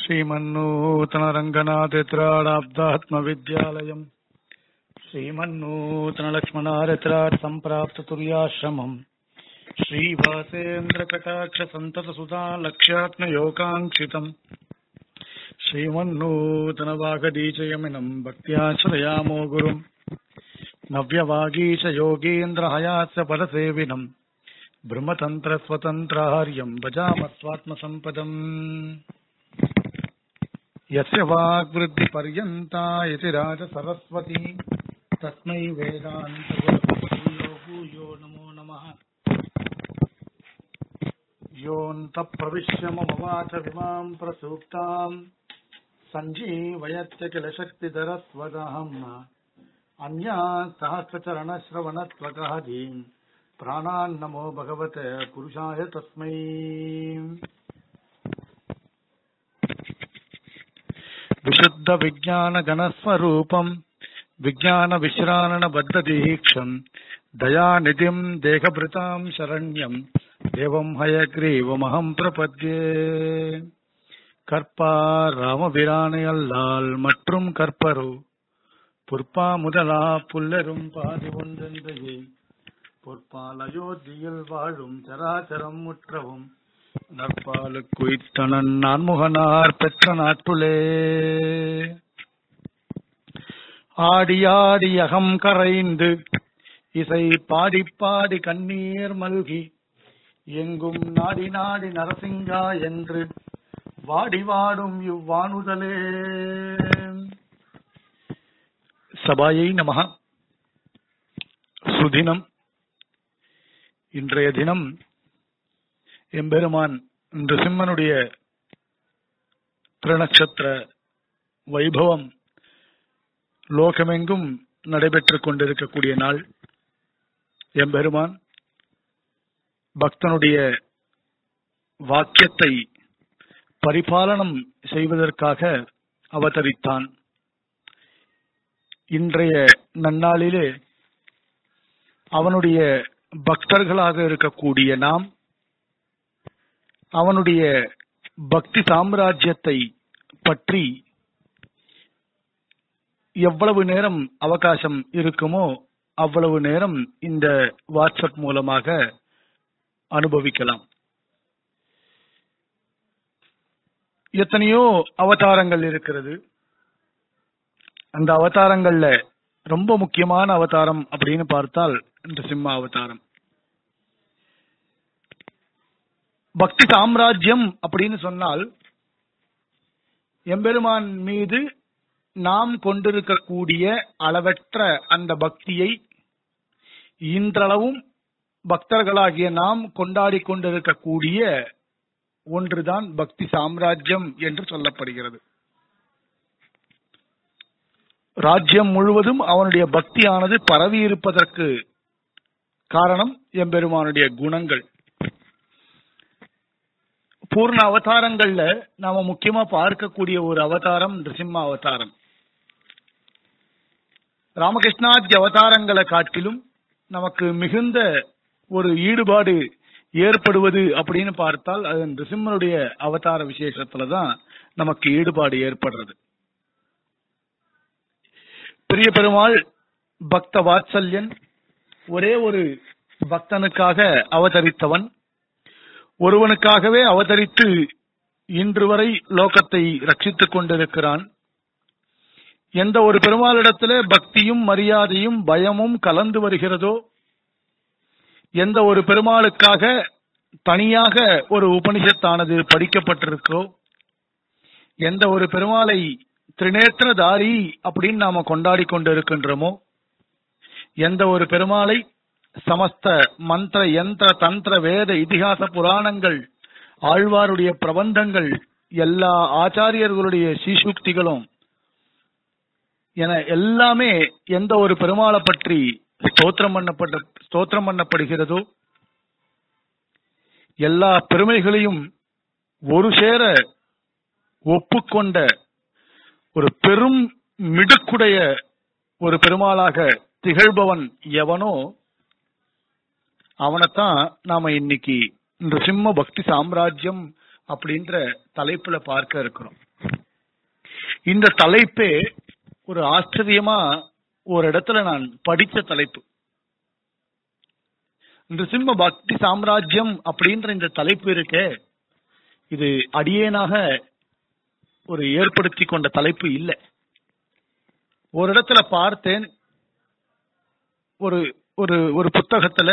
श्रीमन्नूतनरङ्गनाथत्राडाब्दात्मविद्यालयम् श्रीमन्नूतनलक्ष्मणारत्रात् सम्प्राप्ततुर्याश्रमम् श्रीवासेन्द्रकटाक्षसन्ततसुधा लक्ष्यात्मयोगाङ्क्षितम् श्रीमन्नूतनवागदीचयमिनम् भक्त्याश्रयामो गुरुम् नव्यवागीश योगीन्द्रहयास्य पदसेविनम् ब्रह्मतन्त्रस्वतन्त्रार्यम् भजामस्वात्मसम्पदम् यस्य वाग्वृद्धिपर्यन्ता इति राजसरस्वती तस्मै वेदान्तगुरुभूयो भूयो नमो नमः योऽन्तप्रविश्य मम वाच विमाम् प्रसूक्ताम् सञ्जीवयत्य किल शक्तिधरस्वदहम् अन्या सहस्रचरणश्रवणत्वकहदीम् प्राणान्नमो भगवते पुरुषाय तस्मै विशुद्धविज्ञानगणस्वरूपम् विज्ञानविश्राणबद्धदीक्षम् दयानिधिम् देहभृताम् शरण्यम् देवम् हयग्रीवमहम् प्रपद्ये கற்பா ராமபிரானை அல்லால் மற்றும் கற்பரோ பொற்பா முதலா புல்லரும் பாதி ஒன்றென்றையே பொற்பால் அயோத்தியில் வாழும் சராச்சரம் முற்றவும் நற்பாலு குய்த்தனன் நான்முகனார் பெற்ற நாட்டுளே ஆடி ஆடி அகம் கரைந்து இசை பாடி பாடி கண்ணீர் மல்கி எங்கும் நாடி நாடி நரசிங்கா என்று வாடி வாடும் இவ்வானுதலே சபாயை நமக சுதினம் இன்றைய தினம் எம்பெருமான் நிருசிம்மனுடைய திருநக்ஷத்திர வைபவம் லோகமெங்கும் நடைபெற்றுக் கொண்டிருக்கக்கூடிய நாள் எம்பெருமான் பக்தனுடைய வாக்கியத்தை பரிபாலனம் செய்வதற்காக அவதரித்தான் இன்றைய நன்னாளிலே அவனுடைய பக்தர்களாக இருக்கக்கூடிய நாம் அவனுடைய பக்தி சாம்ராஜ்யத்தை பற்றி எவ்வளவு நேரம் அவகாசம் இருக்குமோ அவ்வளவு நேரம் இந்த வாட்ஸ்அப் மூலமாக அனுபவிக்கலாம் எத்தனையோ அவதாரங்கள் இருக்கிறது அந்த அவதாரங்கள்ல ரொம்ப முக்கியமான அவதாரம் அப்படின்னு பார்த்தால் இந்த சிம்ம அவதாரம் பக்தி சாம்ராஜ்யம் அப்படின்னு சொன்னால் எம்பெருமான் மீது நாம் கொண்டிருக்கக்கூடிய அளவற்ற அந்த பக்தியை இன்றளவும் பக்தர்களாகிய நாம் கொண்டாடி கொண்டிருக்கக்கூடிய ஒன்றுதான் பக்தி சாம்ராஜ்யம் என்று சொல்லப்படுகிறது ராஜ்யம் முழுவதும் அவனுடைய பக்தியானது பரவி இருப்பதற்கு காரணம் எம்பெருமானுடைய குணங்கள் பூர்ண அவதாரங்கள்ல நாம முக்கியமா பார்க்கக்கூடிய ஒரு அவதாரம் நிருசிம்ம அவதாரம் ராமகிருஷ்ணாதி அவதாரங்களை காட்டிலும் நமக்கு மிகுந்த ஒரு ஈடுபாடு ஏற்படுவது அப்படின்னு பார்த்தால் அது நிருசிம்மனுடைய அவதார விசேஷத்துலதான் நமக்கு ஈடுபாடு ஏற்படுறது பெரிய பெருமாள் பக்த வாத்சல்யன் ஒரே ஒரு பக்தனுக்காக அவதரித்தவன் ஒருவனுக்காகவே அவதரித்து இன்று வரை லோகத்தை ரட்சித்துக் கொண்டிருக்கிறான் எந்த ஒரு பெருமாளிடத்துல பக்தியும் மரியாதையும் பயமும் கலந்து வருகிறதோ எந்த ஒரு பெருமாளுக்காக தனியாக ஒரு உபனிஷத்தானது படிக்கப்பட்டிருக்கோ எந்த ஒரு பெருமாளை திரிநேத்திரதாரி அப்படின்னு நாம கொண்டாடி கொண்டிருக்கின்றோமோ எந்த ஒரு பெருமாளை சமஸ்த மந்திர யந்திர தந்திர வேத இதிகாச புராணங்கள் ஆழ்வாருடைய பிரபந்தங்கள் எல்லா ஆச்சாரியர்களுடைய சீசுக்திகளும் என எல்லாமே எந்த ஒரு பெருமாளை பற்றி ஸ்தோத்திரம் பண்ணப்பட்ட ஸ்தோத்திரம் பண்ணப்படுகிறதோ எல்லா பெருமைகளையும் ஒரு சேர ஒப்புக்கொண்ட ஒரு பெரும் மிடுக்குடைய ஒரு பெருமாளாக திகழ்பவன் எவனோ அவனைத்தான் நாம இன்னைக்கு இந்த சிம்ம பக்தி சாம்ராஜ்யம் அப்படின்ற தலைப்புல பார்க்க இருக்கிறோம் இந்த தலைப்பே ஒரு ஆச்சரியமா ஒரு இடத்துல நான் படிச்ச தலைப்பு நிருசிம்ம பக்தி சாம்ராஜ்யம் அப்படின்ற இந்த தலைப்பு இருக்கே இது அடியேனாக ஒரு ஏற்படுத்தி கொண்ட தலைப்பு இல்லை ஒரு இடத்துல பார்த்தேன் ஒரு ஒரு ஒரு புத்தகத்துல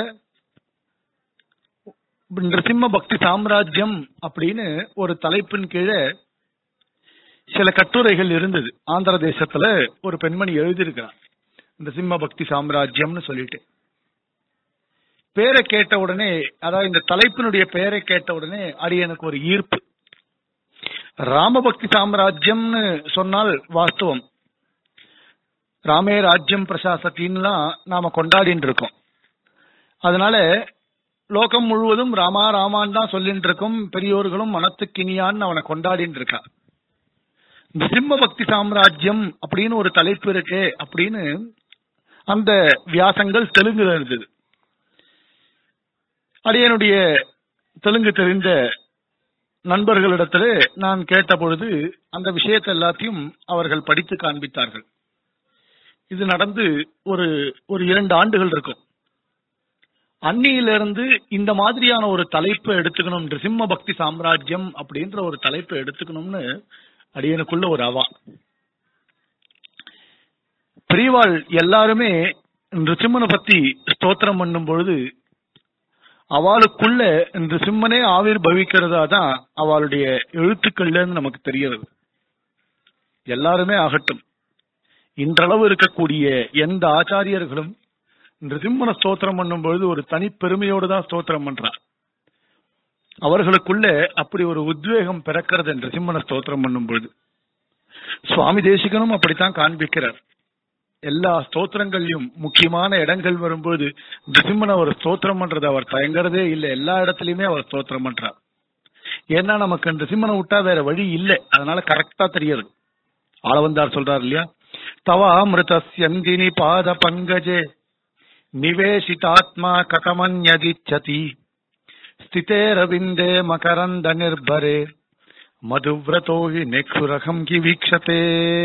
நிருசிம்ம பக்தி சாம்ராஜ்யம் அப்படின்னு ஒரு தலைப்பின் கீழே சில கட்டுரைகள் இருந்தது ஆந்திர தேசத்துல ஒரு பெண்மணி எழுதியிருக்கிறார் நிருசிம்ம பக்தி சாம்ராஜ்யம்னு சொல்லிட்டு பேரை கேட்ட உடனே அதாவது இந்த தலைப்பினுடைய பெயரை கேட்ட உடனே அது எனக்கு ஒரு ஈர்ப்பு ராமபக்தி சாம்ராஜ்யம்னு சொன்னால் வாஸ்தவம் ராமே ராஜ்யம் பிரசாசத்தின்லாம் நாம கொண்டாடிட்டு இருக்கோம் அதனால லோகம் முழுவதும் ராமா ராமான் தான் சொல்லிட்டு இருக்கும் பெரியோர்களும் மனத்துக்கினியான்னு அவனை கொண்டாடிட்டு இருக்கா இந்த சிம்ம பக்தி சாம்ராஜ்யம் அப்படின்னு ஒரு தலைப்பு இருக்கே அப்படின்னு அந்த வியாசங்கள் தெலுங்குல இருந்தது அடியனுடைய தெலுங்கு தெரிந்த நண்பர்களிடத்துல நான் கேட்ட பொழுது அந்த விஷயத்தை எல்லாத்தையும் அவர்கள் படித்து காண்பித்தார்கள் இது நடந்து ஒரு ஒரு இரண்டு ஆண்டுகள் இருக்கும் அன்னியிலிருந்து இந்த மாதிரியான ஒரு தலைப்பை எடுத்துக்கணும் சிம்ம பக்தி சாம்ராஜ்யம் அப்படின்ற ஒரு தலைப்பை எடுத்துக்கணும்னு அடியனுக்குள்ள ஒரு அவா பிரிவாள் எல்லாருமே நிருசிம்மனை பத்தி ஸ்தோத்திரம் பண்ணும் பொழுது அவளுக்குள்ள இந்த சிம்மனே ஆவிர் பவிக்கிறதா தான் அவளுடைய எழுத்துக்கள்ல இருந்து நமக்கு தெரிகிறது எல்லாருமே ஆகட்டும் இன்றளவு இருக்கக்கூடிய எந்த ஆச்சாரியர்களும் நிருசிம்மன ஸ்தோத்திரம் பண்ணும் பொழுது ஒரு தனி பெருமையோடு தான் ஸ்தோத்திரம் பண்றார் அவர்களுக்குள்ள அப்படி ஒரு உத்வேகம் பிறக்கிறது என்று சிம்மன ஸ்தோத்திரம் பண்ணும் பொழுது சுவாமி தேசிகனும் அப்படித்தான் காண்பிக்கிறார் எல்லா ஸ்தோத்திரங்கள்லயும் முக்கியமான இடங்கள் வரும்போது நிருசிம்மன் அவர் ஸ்தோத்திரம் பண்றது அவர் தயங்குறதே இல்லை எல்லா இடத்துலயுமே அவர் ஸ்தோத்திரம் பண்றார் ஏன்னா நமக்கு நிருசிம்மனை விட்டா வேற வழி இல்லை அதனால கரெக்டா தெரியாது ஆளவந்தார் சொல்றார் இல்லையா தவாமிருதஸ்யந்தினி பாத பங்கஜே நிவேசிதாத்மா கதமன்யதிச்சதி ஸ்திதேரவிந்தே மகரந்த நிர்பரே மதுவிரதோ ஹி நெக்ஷுரகம் கி வீக்ஷதே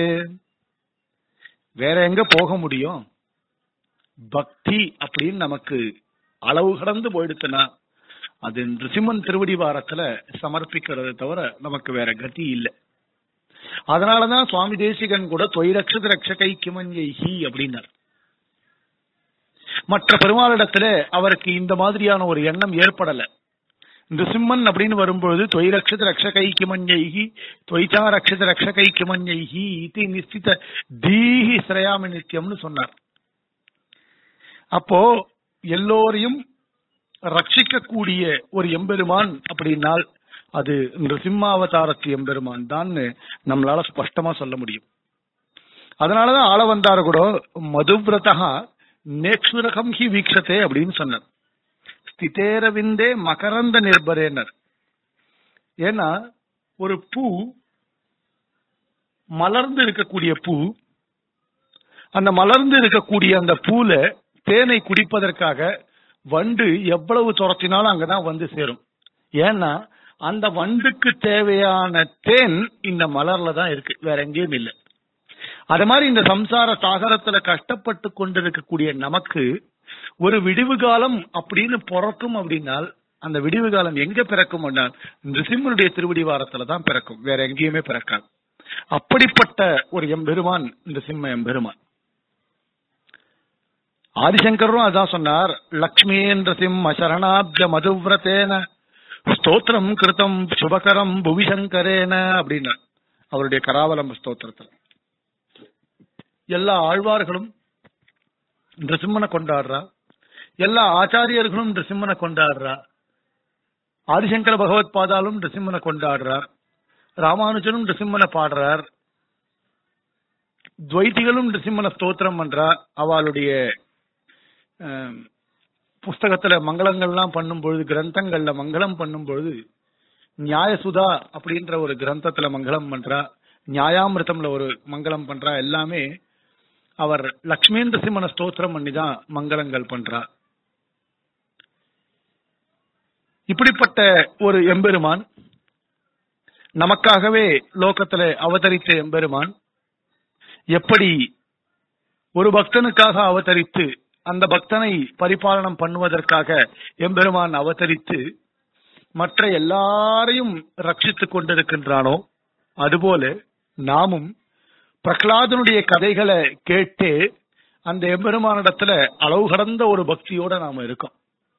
வேற எங்க போக முடியும் பக்தி அப்படின்னு நமக்கு அளவு கடந்து போயிடுச்சுன்னா அது நிருசிம்மன் திருவடி வாரத்துல சமர்ப்பிக்கிறத தவிர நமக்கு வேற கதி இல்லை அதனாலதான் சுவாமி தேசிகன் கூட தொய்ரக்ஷத ரக்ஷகை கிமஞ்சைஹி அப்படின்னார் மற்ற பெருமாளிடத்துல அவருக்கு இந்த மாதிரியான ஒரு எண்ணம் ஏற்படல நிருசிம்மன் அப்படின்னு வரும்பொழுது தொய்ரக்ஷத ரக்ஷகை கிமஞ்சைஹி தொய்ச்சா ரக்ஷத ரக்ஷகை கிமஞ்சைஹி இது நிஸ்தித தீஹி சிரயாமி நித்தியம்னு சொன்னார் அப்போ எல்லோரையும் ரட்சிக்கக்கூடிய ஒரு எம்பெருமான் அப்படின்னால் அது நிருசிம்மாவதாரத்து எம்பெருமான் தான் நம்மளால ஸ்பஷ்டமா சொல்ல முடியும் அதனாலதான் ஆள வந்தார கூட மதுவிரதா நேக்ஷுரகம் ஹி வீக்ஷத்தே அப்படின்னு சொன்னார் ஸ்திதேரவிந்தே மகரந்த நிர்பரேனர் ஏன்னா ஒரு பூ மலர்ந்து இருக்கக்கூடிய பூ அந்த மலர்ந்து இருக்கக்கூடிய அந்த பூல தேனை குடிப்பதற்காக வண்டு எவ்வளவு துரத்தினாலும் அங்கதான் வந்து சேரும் ஏன்னா அந்த வண்டுக்கு தேவையான தேன் இந்த மலர்ல தான் இருக்கு வேற எங்கேயும் இல்லை அது மாதிரி இந்த சம்சார சாகரத்துல கஷ்டப்பட்டு கொண்டிருக்கக்கூடிய நமக்கு ஒரு விடிவு காலம் அப்படின்னு பிறக்கும் அப்படின்னால் அந்த விடிவு காலம் எங்க பிறக்கும் என்றால் நிருசிம்மனுடைய திருவடி வாரத்துல தான் பிறக்கும் வேற எங்கேயுமே பிறக்காது அப்படிப்பட்ட ஒரு எம்பெருமான் இந்த சிம்ம எம்பெருமான் ஆதிசங்கரும் அதான் சொன்னார் லக்ஷ்மி என்ற சிம்ம சரணாப்ஜ மதுவிரதேன ஸ்தோத்திரம் கிருதம் சுபகரம் புவிசங்கரேன அப்படின்னார் அவருடைய கராவலம்ப ஸ்தோத்திரத்துல எல்லா ஆழ்வார்களும் நிருசிம்மனை கொண்டாடுறா எல்லா ஆச்சாரியர்களும் நிருசிம்மனை கொண்டாடுறா ஆதிசங்கர பகவத் பாதாலும் நிருசிம்மனை கொண்டாடுறார் ராமானுஜனும் நிருசிம்மனை பாடுறார் துவைத்திகளும் நிருசிம்மனை ஸ்தோத்திரம் பண்றா அவளுடைய அஹ், புஸ்தகத்துல மங்களங்கள்லாம் பண்ணும் பொழுது கிரந்தங்கள்ல மங்களம் பண்ணும் பொழுது நியாயசுதா அப்படின்ற ஒரு கிரந்தத்துல மங்களம் பண்றா நியாயாமிர்தம்ல ஒரு மங்களம் பண்றா எல்லாமே அவர் லக்ஷ்மி நரசிம்மன ஸ்தோத்திரம் பண்ணி தான் மங்களங்கள் பண்றா இப்படிப்பட்ட ஒரு எம்பெருமான் நமக்காகவே லோகத்துல அவதரித்த எம்பெருமான் எப்படி ஒரு பக்தனுக்காக அவதரித்து அந்த பக்தனை பரிபாலனம் பண்ணுவதற்காக எம்பெருமான் அவதரித்து மற்ற எல்லாரையும் ரட்சித்துக் கொண்டிருக்கின்றானோ அதுபோல நாமும் பிரகலாதனுடைய கதைகளை கேட்டு அந்த எம்பெருமானிடத்துல அளவு கடந்த ஒரு பக்தியோட நாம இருக்கோம்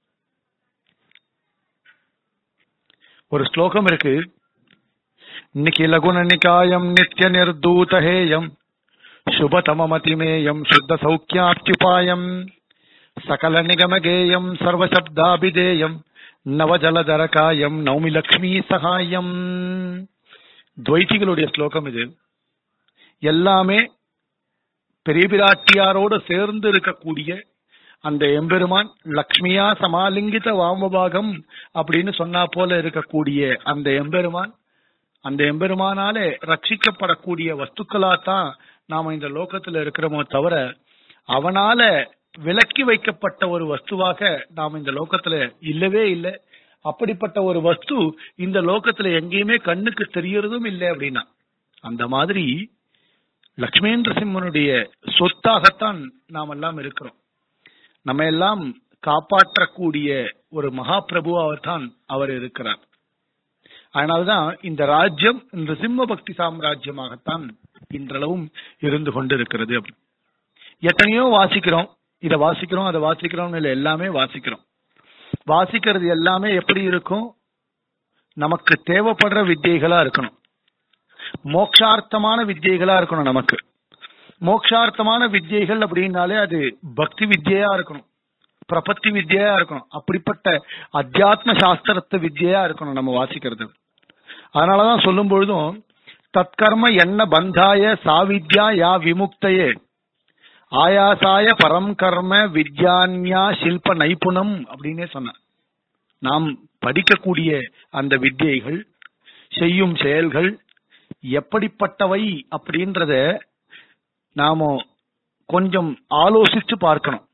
ஒரு ஸ்லோகம் இருக்கு நிகில குணநிகாயம் நித்ய நிர்தூதஹேயம் சுபதமமதிமேயம் சுத்த சௌக்கியாப்தியுபாயம் சகல நிகமகேயம் சர்வசப்தாபிதேயம் நவஜலதரகாயம் நௌமி லக்ஷ்மி சகாயம் துவைத்திகளுடைய ஸ்லோகம் இது எல்லாமே பெரிய பிராட்டியாரோடு சேர்ந்து இருக்கக்கூடிய அந்த எம்பெருமான் லக்ஷ்மியா சமாலிங்கித வாமபாகம் அப்படின்னு சொன்னா போல இருக்கக்கூடிய அந்த எம்பெருமான் அந்த எம்பெருமானாலே ரட்சிக்கப்படக்கூடிய வஸ்துக்களா தான் நாம இந்த லோகத்துல இருக்கிறோமோ தவிர அவனால விலக்கி வைக்கப்பட்ட ஒரு வஸ்துவாக நாம் இந்த லோகத்துல இல்லவே இல்லை அப்படிப்பட்ட ஒரு வஸ்து இந்த லோகத்துல எங்கேயுமே கண்ணுக்கு தெரியறதும் இல்லை அப்படின்னா அந்த மாதிரி லக்ஷ்மேந்திர சிம்மனுடைய சொத்தாகத்தான் நாம் எல்லாம் இருக்கிறோம் நம்ம எல்லாம் காப்பாற்றக்கூடிய ஒரு மகாபிரபு அவர் தான் அவர் இருக்கிறார் அதனால்தான் இந்த ராஜ்யம் இந்த சிம்ம பக்தி சாம்ராஜ்யமாகத்தான் இன்றளவும் இருந்து கொண்டிருக்கிறது எத்தனையோ வாசிக்கிறோம் இதை வாசிக்கிறோம் அதை வாசிக்கிறோம் இல்ல எல்லாமே வாசிக்கிறோம் வாசிக்கிறது எல்லாமே எப்படி இருக்கும் நமக்கு தேவைப்படுற வித்தியைகளா இருக்கணும் மோக்ஷார்த்தமான வித்தியைகளா இருக்கணும் நமக்கு மோக்ஷார்த்தமான வித்தியைகள் அப்படின்னாலே அது பக்தி வித்யா இருக்கணும் பிரபத்தி வித்யா இருக்கணும் அப்படிப்பட்ட அத்தியாத்ம சாஸ்திரத்து வித்யா இருக்கணும் நம்ம வாசிக்கிறது அதனாலதான் சொல்லும் பொழுதும் தற்கர்ம என்ன பந்தாய சாவித்யா யா விமுக்தையே ஆயாசாய பரம் கர்ம வித்யான்யா சில்ப நைபுணம் அப்படின்னே சொன்ன நாம் படிக்கக்கூடிய அந்த வித்தியைகள் செய்யும் செயல்கள் எப்படிப்பட்டவை அப்படின்றத நாம கொஞ்சம் ஆலோசிச்சு பார்க்கணும்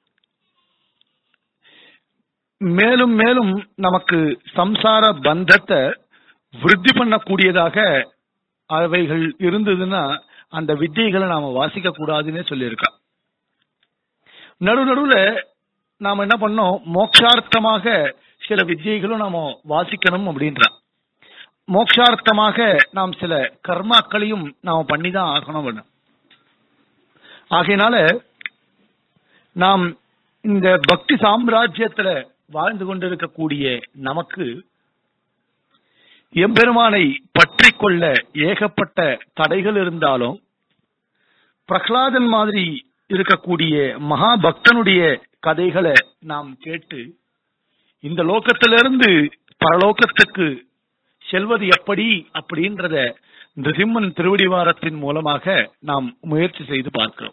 மேலும் மேலும் நமக்கு சம்சார பந்தத்தை விருத்தி பண்ணக்கூடியதாக அவைகள் இருந்ததுன்னா அந்த வித்தியைகளை நாம வாசிக்க கூடாதுன்னே சொல்லியிருக்கா நடு நடுவுல நாம என்ன பண்ணோம் மோக்ஷார்த்தமாக சில வித்தியைகளும் நாம வாசிக்கணும் அப்படின்றா மோக்ஷார்த்தமாக நாம் சில கர்மாக்களையும் நாம பண்ணிதான் ஆகணும் ஆகையினால நாம் இந்த பக்தி சாம்ராஜ்யத்துல வாழ்ந்து கொண்டிருக்கக்கூடிய நமக்கு எம்பெருமானை பற்றி கொள்ள ஏகப்பட்ட தடைகள் இருந்தாலும் பிரகலாதன் மாதிரி இருக்கக்கூடிய மகா பக்தனுடைய கதைகளை நாம் கேட்டு இந்த லோகத்திலிருந்து பரலோகத்துக்கு செல்வது எப்படி அப்படின்றத நிருசிம்மன் திருவடிவாரத்தின் மூலமாக நாம் முயற்சி செய்து பார்க்கிறோம்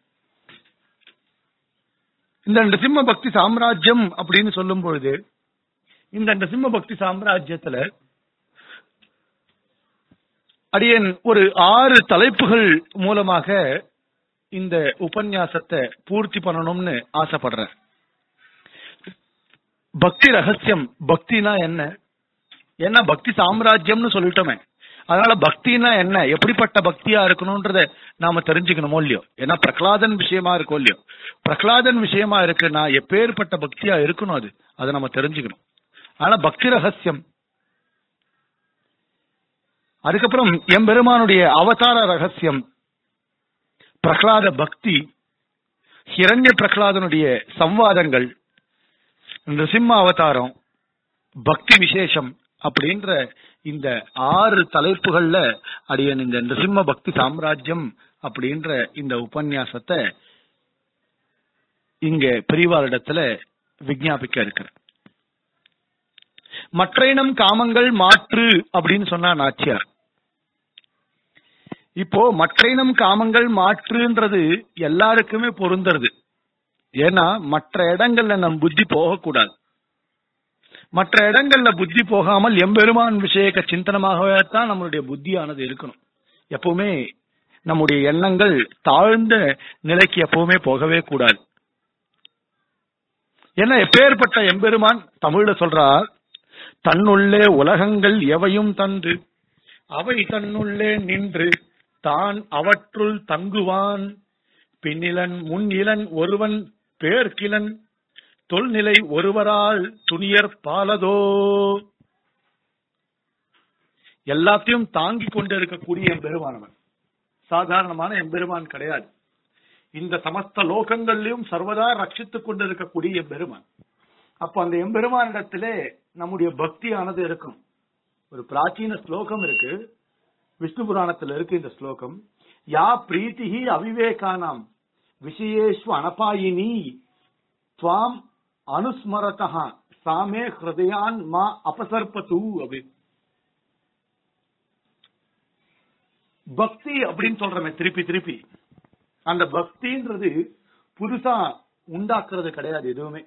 இந்த நிருசிம்ம பக்தி சாம்ராஜ்யம் அப்படின்னு சொல்லும் பொழுது இந்த நிருசிம்ம பக்தி சாம்ராஜ்யத்துல அடியன் ஒரு ஆறு தலைப்புகள் மூலமாக இந்த உபன்யாசத்தை பூர்த்தி பண்ணணும்னு ஆசைப்படுறேன் பக்தி ரகசியம் பக்தினா என்ன என்ன பக்தி சாம்ராஜ்யம்னு சொல்லிட்டோமே அதனால பக்தினா என்ன எப்படிப்பட்ட பக்தியா இருக்கணும்ன்றத நாம தெரிஞ்சுக்கணுமோ இல்லையோ ஏன்னா பிரகலாதன் விஷயமா இருக்கோ இல்லையோ பிரகலாதன் விஷயமா இருக்குன்னா எப்பேற்பட்ட பக்தியா இருக்கணும் அது அதை நம்ம தெரிஞ்சுக்கணும் ஆனா பக்தி ரகசியம் அதுக்கப்புறம் எம்பெருமானுடைய அவதார ரகசியம் பிரகலாத பக்தி ஹிரண்ய பிரகலாதனுடைய சம்வாதங்கள் நிருசிம்ம அவதாரம் பக்தி விசேஷம் அப்படின்ற இந்த ஆறு தலைப்புகள்ல அடியன் இந்த நிருசிம்ம பக்தி சாம்ராஜ்யம் அப்படின்ற இந்த உபன்யாசத்தை இங்க பெரியவாரிடத்துல விஞ்ஞாபிக்க இருக்கிறேன் மற்ற இனம் காமங்கள் மாற்று அப்படின்னு சொன்னா நாச்சியார் இப்போ மற்ற இனம் காமங்கள் மாற்றுன்றது எல்லாருக்குமே பொருந்துறது ஏன்னா மற்ற இடங்கள்ல நம் புத்தி போகக்கூடாது மற்ற இடங்கள்ல புத்தி போகாமல் எம்பெருமான் விஷயக்க சிந்தனமாகவே தான் நம்மளுடைய புத்தியானது இருக்கணும் எப்பவுமே நம்முடைய எண்ணங்கள் தாழ்ந்த நிலைக்கு எப்பவுமே போகவே கூடாது ஏன்னா எப்பேற்பட்ட எம்பெருமான் தமிழ்ல சொல்றார் தன்னுள்ளே உலகங்கள் எவையும் தந்து அவை தன்னுள்ளே நின்று தான் அவற்றுள் தங்குவான் பின்னிலன் முன்னிலன் ஒருவன் பேர்கிலன் தொல்நிலை ஒருவரால் துணியர் பாலதோ எல்லாத்தையும் தாங்கிக் கொண்டிருக்கக்கூடிய எம்பெருமானவன் சாதாரணமான எம்பெருமான் கிடையாது இந்த சமஸ்த லோகங்கள்லயும் சர்வதா ரட்சித்துக் கொண்டிருக்கக்கூடிய எம்பெருமான் அப்ப அந்த எம்பெருமானிடத்திலே நம்முடைய பக்தியானது இருக்கும் ஒரு பிராச்சீன ஸ்லோகம் இருக்கு விஷ்ணு புராணத்துல இருக்கு இந்த ஸ்லோகம் யா பிரீத்திஹி அவிவேகானாம் விஷயேஷு அனபாயினி துவாம் அனுஸ்மரதா சாமே ஹிருதயான் மா அபசர்பது அப்படின்னு பக்தி அப்படின்னு சொல்றமே திருப்பி திருப்பி அந்த பக்தின்றது புதுசா உண்டாக்குறது கிடையாது எதுவுமே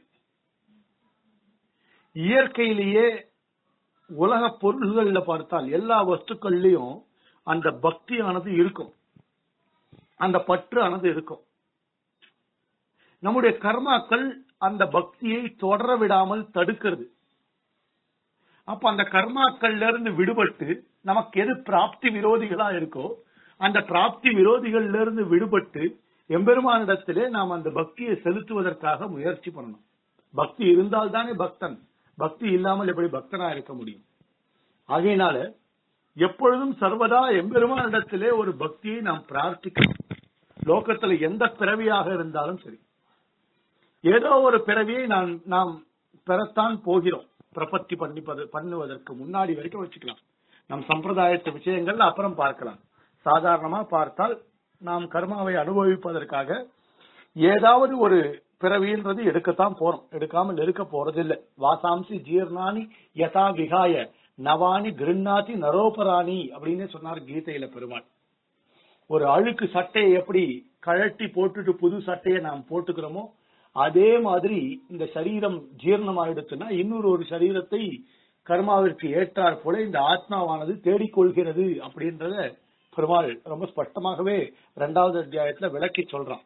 இயற்கையிலேயே உலக பொருள்கள்ல பார்த்தால் எல்லா வஸ்துக்கள்லயும் அந்த பக்தியானது இருக்கும் அந்த பற்று ஆனது இருக்கும் நம்முடைய கர்மாக்கள் அந்த பக்தியை தொடர விடாமல் தடுக்கிறது அப்ப அந்த கர்மாக்கள்ல இருந்து விடுபட்டு நமக்கு எது பிராப்தி விரோதிகளா இருக்கோ அந்த பிராப்தி விரோதிகள்ல இருந்து விடுபட்டு எம்பெருமானிடத்திலே நாம் அந்த பக்தியை செலுத்துவதற்காக முயற்சி பண்ணணும் பக்தி இருந்தால் தானே பக்தன் பக்தி இல்லாமல் எப்படி பக்தனா இருக்க முடியும் ஆகையினால எப்பொழுதும் சர்வதா எம்பெருமானிடத்திலே ஒரு பக்தியை நாம் பிரார்த்திக்கணும் லோகத்துல எந்த பிறவியாக இருந்தாலும் சரி ஏதோ ஒரு பிறவியை நான் நாம் பெறத்தான் போகிறோம் பிரபத்தி பண்ணிப்பது பண்ணுவதற்கு முன்னாடி வரைக்கும் வச்சுக்கலாம் நம் சம்பிரதாயத்து விஷயங்கள் அப்புறம் பார்க்கலாம் சாதாரணமா பார்த்தால் நாம் கர்மாவை அனுபவிப்பதற்காக ஏதாவது ஒரு பிறவின்றது எடுக்கத்தான் போறோம் எடுக்காமல் இருக்க போறதில்லை வாசாம்சி ஜீர்ணானி யதா விகாய நவானி கிருண்ணாதி நரோபராணி அப்படின்னு சொன்னார் கீதையில பெருமாள் ஒரு அழுக்கு சட்டையை எப்படி கழட்டி போட்டுட்டு புது சட்டையை நாம் போட்டுக்கிறோமோ அதே மாதிரி இந்த சரீரம் ஜீரணம் ஆயிடுச்சுன்னா இன்னொரு ஒரு சரீரத்தை கர்மாவிற்கு ஏற்றாற் போல இந்த ஆத்மாவானது தேடிக்கொள்கிறது அப்படின்றத பெருமாள் ரொம்ப ஸ்பஷ்டமாகவே இரண்டாவது அத்தியாயத்துல விளக்கி சொல்றான்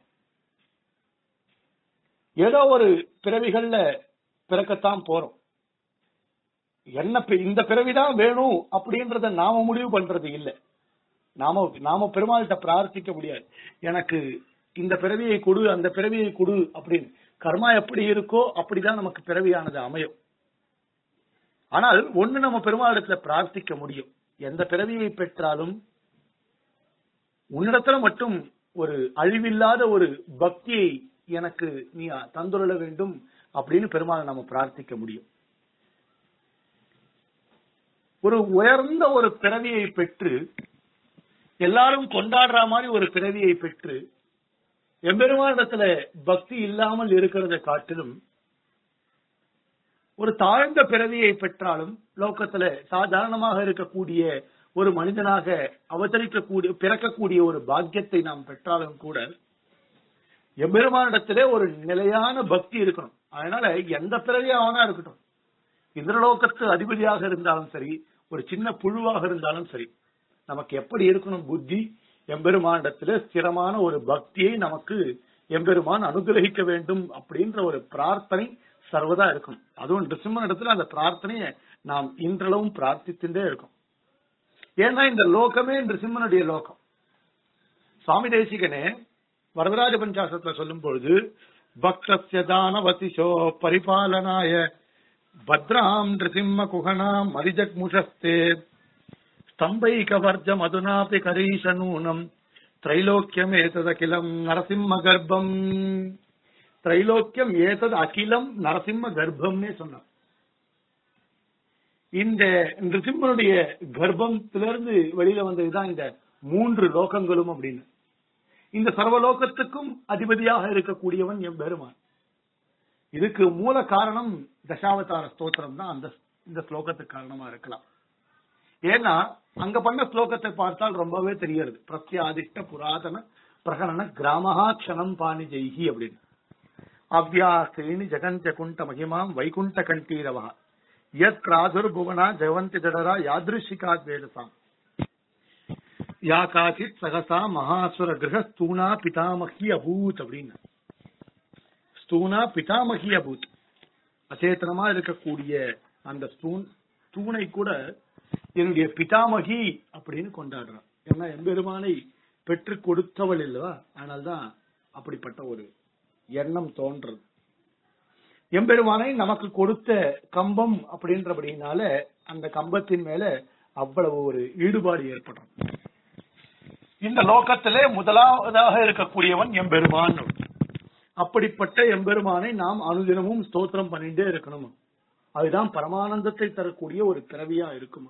ஏதோ ஒரு பிறவிகள்ல பிறக்கத்தான் போறோம் என்ன பி- இந்த பிறவிதான் வேணும் அப்படின்றத நாம முடிவு பண்றது இல்ல நாம நாம பெருமாள்கிட்ட பிரார்த்திக்க முடியாது எனக்கு இந்த பிறவியை கொடு அந்த பிறவியை கொடு அப்படின்னு கர்மா எப்படி இருக்கோ அப்படிதான் நமக்கு பிறவியானது அமையும் ஆனால் ஒண்ணு நம்ம பெருமாளிடத்துல பிரார்த்திக்க முடியும் எந்த பிறவியை பெற்றாலும் உன்னிடத்துல மட்டும் ஒரு அழிவில்லாத ஒரு பக்தியை எனக்கு நீ தந்துள்ள வேண்டும் அப்படின்னு பெருமாளை நம்ம பிரார்த்திக்க முடியும் ஒரு உயர்ந்த ஒரு பிறவியை பெற்று எல்லாரும் கொண்டாடுற மாதிரி ஒரு பிறவியை பெற்று எம்பெருமானிடத்துல பக்தி இல்லாமல் இருக்கிறதை காட்டிலும் ஒரு தாழ்ந்த பிறவியை பெற்றாலும் லோகத்துல சாதாரணமாக இருக்கக்கூடிய ஒரு மனிதனாக அவதரிக்கக்கூடிய பிறக்கக்கூடிய ஒரு பாக்கியத்தை நாம் பெற்றாலும் கூட எம்பெருமானிடத்திலே ஒரு நிலையான பக்தி இருக்கணும் அதனால எந்த பிறவியா அவனா இருக்கட்டும் இந்திரலோகத்து அதிபதியாக இருந்தாலும் சரி ஒரு சின்ன புழுவாக இருந்தாலும் சரி நமக்கு எப்படி இருக்கணும் புத்தி எம்பெருமானிடத்துல ஸ்திரமான ஒரு பக்தியை நமக்கு எம்பெருமான் அனுகிரகிக்க வேண்டும் அப்படின்ற ஒரு பிரார்த்தனை சர்வதா இருக்கும் அதுவும் டிசம்பர் இடத்துல அந்த பிரார்த்தனையை நாம் இன்றளவும் பிரார்த்தித்துட்டே இருக்கும் ஏன்னா இந்த லோகமே நிருசிம்மனுடைய லோகம் சுவாமி தேசிகனே வரதராஜ பஞ்சாசத்துல சொல்லும் பொழுது பக்தஸ்ய தானவதிஷோ பரிபாலனாய பத்ராம் நிருசிம்ம குகனாம் மதிஜக்முஷஸ்தே ஸ்தம்பைகவர்ஜ மதுனாபி கரீஷனூனம் திரைலோக்கியம் ஏததகிலம் நரசிம்ம கர்ப்பம் திரைலோக்கியம் ஏதது அகிலம் நரசிம்ம கர்ப்பம்னே சொன்னார் இந்த நிருசிம்மனுடைய கர்ப்பத்திலிருந்து வெளியில வந்ததுதான் இந்த மூன்று லோகங்களும் அப்படின்னு இந்த சர்வலோகத்துக்கும் அதிபதியாக இருக்கக்கூடியவன் என் பெருமான் இதுக்கு மூல காரணம் தசாவதார ஸ்தோத்திரம் தான் அந்த இந்த ஸ்லோகத்துக்கு காரணமா இருக்கலாம் ஏன்னா அங்க பண்ண ஸ்லோகத்தை பார்த்தால் ரொம்பவே தெரிகிறது பிரத்யாதிஷ்ட புராதன பிரகரண கிராமஹா க்ஷணம் பாணி ஜெய்ஹி அப்படின்னு அவ்யாசேனி ஜெகஞ்ச குண்ட மகிமாம் வைகுண்ட கண்டீரவா யத் பிராதுர் புவனா ஜெவந்தி ஜடரா யாதிருஷிகா வேதசாம் யா காச்சித் சகசா மகாசுர கிரக ஸ்தூணா பிதாமகி அபூத் அப்படின்னு ஸ்தூணா பிதாமகி அபூத் அச்சேதனமா இருக்கக்கூடிய அந்த ஸ்தூன் தூணை கூட என்னுடைய பிதாமகி அப்படின்னு கொண்டாடுறான் ஏன்னா எம்பெருமானை பெற்று கொடுத்தவள் இல்லவா அதனால்தான் அப்படிப்பட்ட ஒரு எண்ணம் தோன்றது எம்பெருமானை நமக்கு கொடுத்த கம்பம் அப்படின்றபடினால அந்த கம்பத்தின் மேல அவ்வளவு ஒரு ஈடுபாடு ஏற்படும் இந்த லோகத்திலே முதலாவதாக இருக்கக்கூடியவன் எம்பெருமான் அப்படிப்பட்ட எம்பெருமானை நாம் அனுதினமும் ஸ்தோத்திரம் பண்ணிட்டே இருக்கணும் அதுதான் பரமானந்தத்தை தரக்கூடிய ஒரு பிறவியா இருக்கும்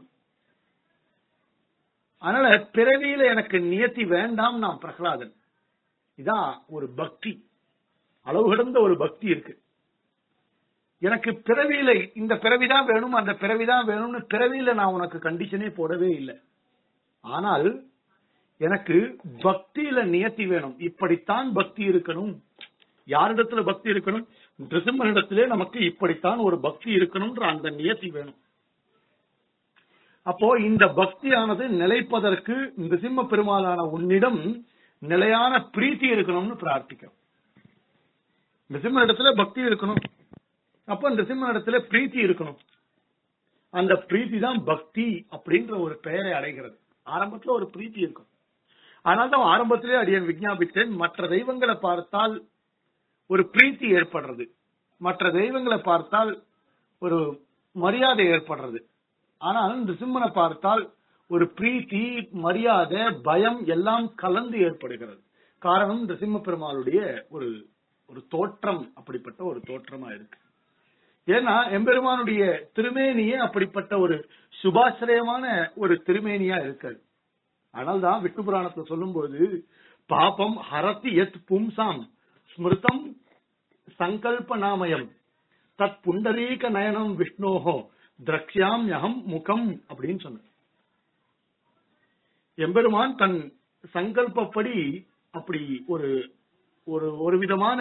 அதனால பிறவியில எனக்கு நியத்தி வேண்டாம் நான் பிரகலாதன் இதான் ஒரு பக்தி அளவு கடந்த ஒரு பக்தி இருக்கு எனக்கு பிறவியில இந்த பிறவிதான் வேணும் அந்த பிறவிதான் வேணும்னு பிறவியில நான் உனக்கு கண்டிஷனே போடவே இல்லை ஆனால் எனக்கு பக்தியில நியத்தி வேணும் இப்படித்தான் பக்தி இருக்கணும் யாரிடத்துல பக்தி இருக்கணும் நிருசிம்மனிடத்திலே நமக்கு இப்படித்தான் ஒரு பக்தி இருக்கணும்ன்ற அந்த நியத்தி வேணும் அப்போ இந்த பக்தியானது நிலைப்பதற்கு நிருசிம்ம பெருமாளான உன்னிடம் நிலையான பிரீத்தி இருக்கணும்னு பிரார்த்திக்கிறோம் நிருசிம்ம இடத்துல பக்தி இருக்கணும் அப்ப நிருசிம்ம இடத்துல பிரீத்தி இருக்கணும் அந்த பிரீத்தி தான் பக்தி அப்படின்ற ஒரு பெயரை அடைகிறது ஆரம்பத்துல ஒரு பிரீத்தி இருக்கும் அதனால்தான் ஆரம்பத்திலே அடியன் விஞ்ஞாபித்தேன் மற்ற தெய்வங்களை பார்த்தால் ஒரு பிரீத்தி ஏற்படுறது மற்ற தெய்வங்களை பார்த்தால் ஒரு மரியாதை ஏற்படுறது ஆனால் நிருசிம்மனை பார்த்தால் ஒரு பிரீத்தி மரியாதை பயம் எல்லாம் கலந்து ஏற்படுகிறது காரணம் நிருசிம்ம பெருமாளுடைய ஒரு ஒரு தோற்றம் அப்படிப்பட்ட ஒரு தோற்றமா இருக்கு ஏன்னா எம்பெருமானுடைய திருமேனியே அப்படிப்பட்ட ஒரு சுபாசிரயமான ஒரு திருமேனியா இருக்காது அதனால்தான் விஷ்ணு புராணத்துல சொல்லும்போது பாபம் ஹரத்தி எத் பும்சாம் ஸ்மிருதம் சங்கல்ப நாமயம் தத் புண்டரீக நயனம் விஷ்ணோஹோ திரக்ஷாம் யகம் முகம் அப்படின்னு சொன்ன எம்பெருமான் தன் சங்கல்பப்படி அப்படி ஒரு ஒரு ஒரு விதமான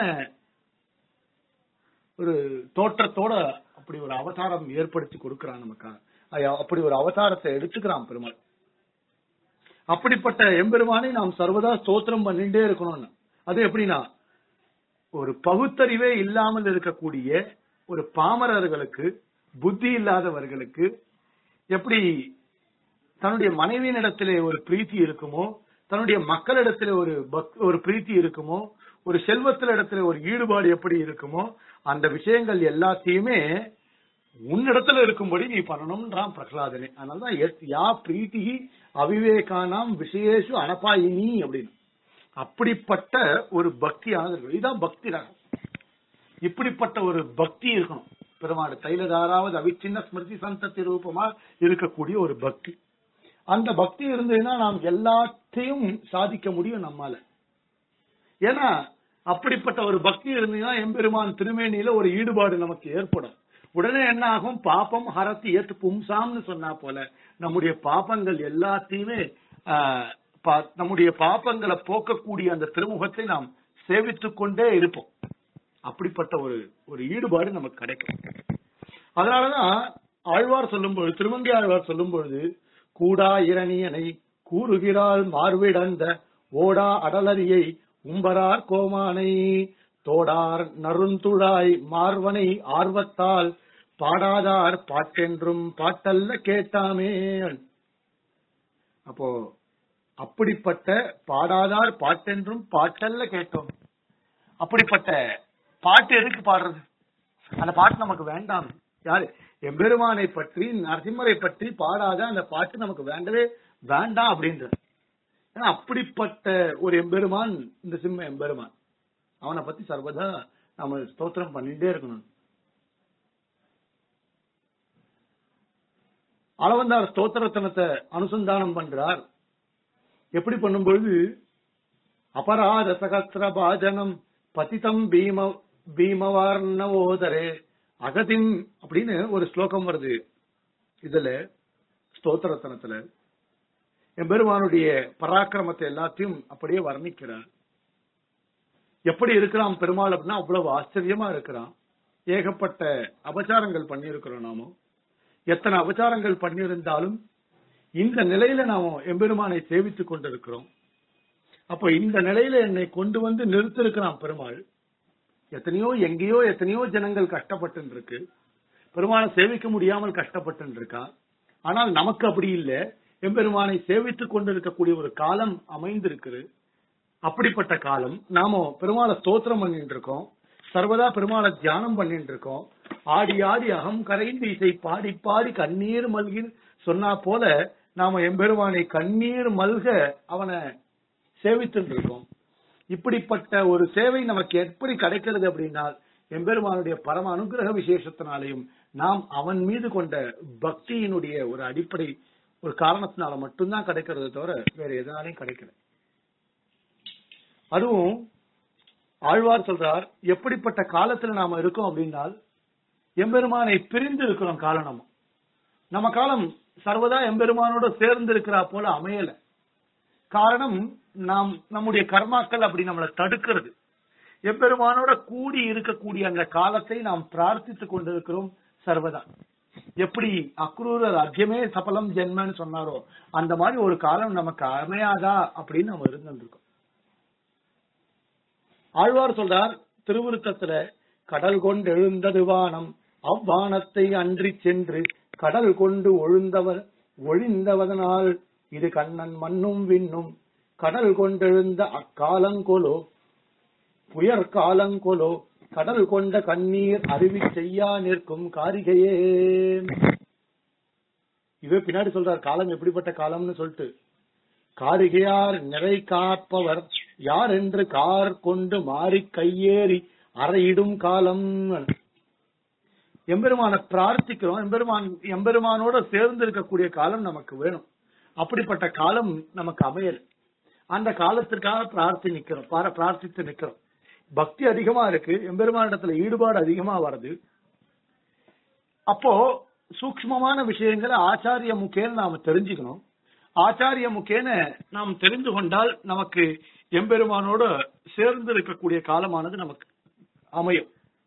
ஒரு தோற்றத்தோட அப்படி ஒரு அவதாரம் ஏற்படுத்தி கொடுக்கிறான் நமக்காக அய- அப்படி ஒரு அவதாரத்தை எடுத்துக்கிறான் பெருமாள் அப்படிப்பட்ட எம்பெருமானை நாம் சர்வதா ஸ்தோத்திரம் பண்ணிட்டே இருக்கணும்னு அது எப்படின்னா ஒரு பகுத்தறிவே இல்லாமல் இருக்கக்கூடிய ஒரு பாமரர்களுக்கு புத்தி இல்லாதவர்களுக்கு எப்படி தன்னுடைய மனைவியினிடத்திலே ஒரு பிரீத்தி இருக்குமோ தன்னுடைய மக்களிடத்திலே ஒரு பக்- ஒரு பிரீத்தி இருக்குமோ ஒரு செல்வத்தில் இடத்துல ஒரு ஈடுபாடு எப்படி இருக்குமோ அந்த விஷயங்கள் எல்லாத்தையுமே உன்னிடத்துல இருக்கும்படி நீ பண்ணணும்ன்றான் பிரகலாதனே அதனாலதான் எத் யா பிரீத்தி அவிவேகானாம் விஷயேஷு அனபாயினி அப்படின்னு அப்படிப்பட்ட ஒரு பக்தியானது இருக்கு. இதுதான் பக்தி ரகம் இப்படிப்பட்ட ஒரு பக்தி இருக்கணும் பெருமாடு தைலதாராவது அவிச்சின்ன ஸ்மிருதி சந்ததி ரூபமா இருக்கக்கூடிய ஒரு பக்தி அந்த பக்தி இருந்ததுன்னா நாம் எல்லாத்தையும் சாதிக்க முடியும் நம்மால ஏன்னா அப்படிப்பட்ட ஒரு பக்தி இருந்ததுன்னா எம்பெருமான் திருமேனியில ஒரு ஈடுபாடு நமக்கு ஏற்படும் உடனே என்ன ஆகும் பாப்பம் ஹரத்தி ஏத்து பும்சாம்னு சொன்னா போல நம்முடைய பாப்பங்கள் எல்லாத்தையுமே ஆஹ், பா- நம்முடைய பாப்பங்களை போக்கக்கூடிய அந்த திருமுகத்தை நாம் சேவித்துக் கொண்டே இருப்போம் அப்படிப்பட்ட ஒரு ஒரு ஈடுபாடு நமக்கு கிடைக்கும் அதனாலதான் ஆழ்வார் சொல்லும்பொழுது திருமங்கை ஆழ்வார் சொல்லும்பொழுது கூடா இரணியனை கூறுகிறாள் மார்விடந்த ஓடா அடலரியை உம்பரார் கோமானை தோடார் நறுந்துழாய் மார்வனை ஆர்வத்தால் பாடாதார் பாட்டென்றும் பாட்டல்ல கேட்டாமே அப்போ அப்படிப்பட்ட பாடாதார் பாட்டென்றும் பாட்டல்ல கேட்டோம் அப்படிப்பட்ட பாட்டு எதுக்கு பாடுறது அந்த பாட்டு நமக்கு வேண்டாம் யாரு எம்பெருமானை பற்றி நரசிம்மரை பற்றி பாடாத அந்த பாட்டு நமக்கு வேண்டவே வேண்டாம் அப்படின்ற ஏன்னா அப்படிப்பட்ட ஒரு எம்பெருமான் இந்த சிம்ம எம்பெருமான் அவனை பத்தி சர்வதா நம்ம ஸ்தோத்திரம் பண்ணிட்டே இருக்கணும் அளவந்தார் ஸ்தோத்திரத்தனத்தை அனுசந்தானம் பண்றார் எப்படி பண்ணும்பொழுது அபராத சகஸ்ர பாஜனம் பதிதம் பீம பீமவார்ணவோதரே அகதிம் அப்படின்னு ஒரு ஸ்லோகம் வருது இதுல ஸ்தோத்திரத்தனத்துல எம்பெருமானுடைய பராக்கிரமத்தை எல்லாத்தையும் அப்படியே வர்ணிக்கிறார் எப்படி இருக்கிறான் பெருமாள் அப்படின்னா அவ்வளவு ஆச்சரியமா இருக்கிறான் ஏகப்பட்ட அபச்சாரங்கள் பண்ணியிருக்கிறோம் நாம எத்தனை அபச்சாரங்கள் பண்ணியிருந்தாலும் இந்த நிலையில நாம எம்பெருமானை சேவித்துக் கொண்டிருக்கிறோம் அப்ப இந்த நிலையில என்னை கொண்டு வந்து நிறுத்திருக்கிறான் பெருமாள் எத்தனையோ எங்கேயோ எத்தனையோ ஜனங்கள் கஷ்டப்பட்டு இருக்கு பெருமாளை சேவிக்க முடியாமல் கஷ்டப்பட்டு இருக்கா ஆனால் நமக்கு அப்படி இல்லை எம்பெருமானை சேவித்துக் கொண்டிருக்கக்கூடிய ஒரு காலம் அமைந்திருக்குது அப்படிப்பட்ட காலம் நாம பெருமாளை ஸ்தோத்திரம் பண்ணிட்டு இருக்கோம் சர்வதா பெருமாளை தியானம் பண்ணிட்டு இருக்கோம் ஆடி ஆடி அகம் கரைந்து இசை பாடி பாடி கண்ணீர் மல்கி சொன்னா போல நாம எம்பெருமானை கண்ணீர் மல்க அவனை சேவித்துட்டு இருக்கோம் இப்படிப்பட்ட ஒரு சேவை நமக்கு எப்படி கிடைக்கிறது அப்படின்னா எம்பெருமானுடைய பரம அனுகிரக விசேஷத்தினாலையும் நாம் அவன் மீது கொண்ட பக்தியினுடைய ஒரு அடிப்படை ஒரு காரணத்தினால மட்டும்தான் கிடைக்கிறது தவிர வேற எதனாலையும் கிடைக்கல அதுவும் ஆழ்வார் சொல்றார் எப்படிப்பட்ட காலத்துல நாம இருக்கோம் அப்படின்னால் எம்பெருமானை பிரிந்து இருக்கிறோம் காலம் நம்ம நம்ம காலம் சர்வதா எம்பெருமானோட சேர்ந்து இருக்கிறா போல அமையல காரணம் நாம் நம்முடைய கர்மாக்கள் அப்படி நம்மளை தடுக்கிறது எம்பெருமானோட கூடி இருக்கக்கூடிய அந்த காலத்தை நாம் பிரார்த்தித்துக் கொண்டிருக்கிறோம் சர்வதா எப்படி அக்ரூரர் அத்தியமே சபலம் ஜென்மன்னு சொன்னாரோ அந்த மாதிரி ஒரு காலம் நமக்கு அமையாதா அப்படின்னு நம்ம இருந்திருக்கோம் ஆழ்வார் சொல்றார் திருவிருத்தத்துல கடல் கொண்டு எழுந்தது வானம் அவ்வானத்தை அன்றி சென்று கடல் கொண்டு ஒழுந்தவர் ஒழிந்தவதனால் இது கண்ணன் மண்ணும் விண்ணும் கடல் கொண்டெழுந்த அக்காலங்கொலோ புயற் காலங்கொலோ கடல் கொண்ட கண்ணீர் அருவி செய்யா நிற்கும் காரிகையே இவே பின்னாடி சொல்றார் காலம் எப்படிப்பட்ட காலம்னு சொல்லிட்டு காரிகையார் நிறை காப்பவர் யார் என்று கார் கொண்டு மாறி கையேறி அறையிடும் காலம் எம்பெருமான பிரார்த்திக்கிறோம் எம்பெருமான் எம்பெருமானோட சேர்ந்து இருக்கக்கூடிய காலம் நமக்கு வேணும் அப்படிப்பட்ட காலம் நமக்கு அமையல அந்த காலத்திற்காக பிரார்த்தி நிக்கிறோம் பார- பிரார்த்தித்து நிக்கிறோம் பக்தி அதிகமா இருக்கு எம்பெருமானிடத்துல ஈடுபாடு அதிகமா வருது அப்போ சூக்ஷ்மமான விஷயங்களை ஆச்சாரிய முக்கேன நாம தெரிஞ்சுக்கணும் ஆச்சாரிய முக்கேன நாம் தெரிந்து கொண்டால் நமக்கு எம்பெருமானோட சேர்ந்து இருக்கக்கூடிய காலமானது நமக்கு அமையும்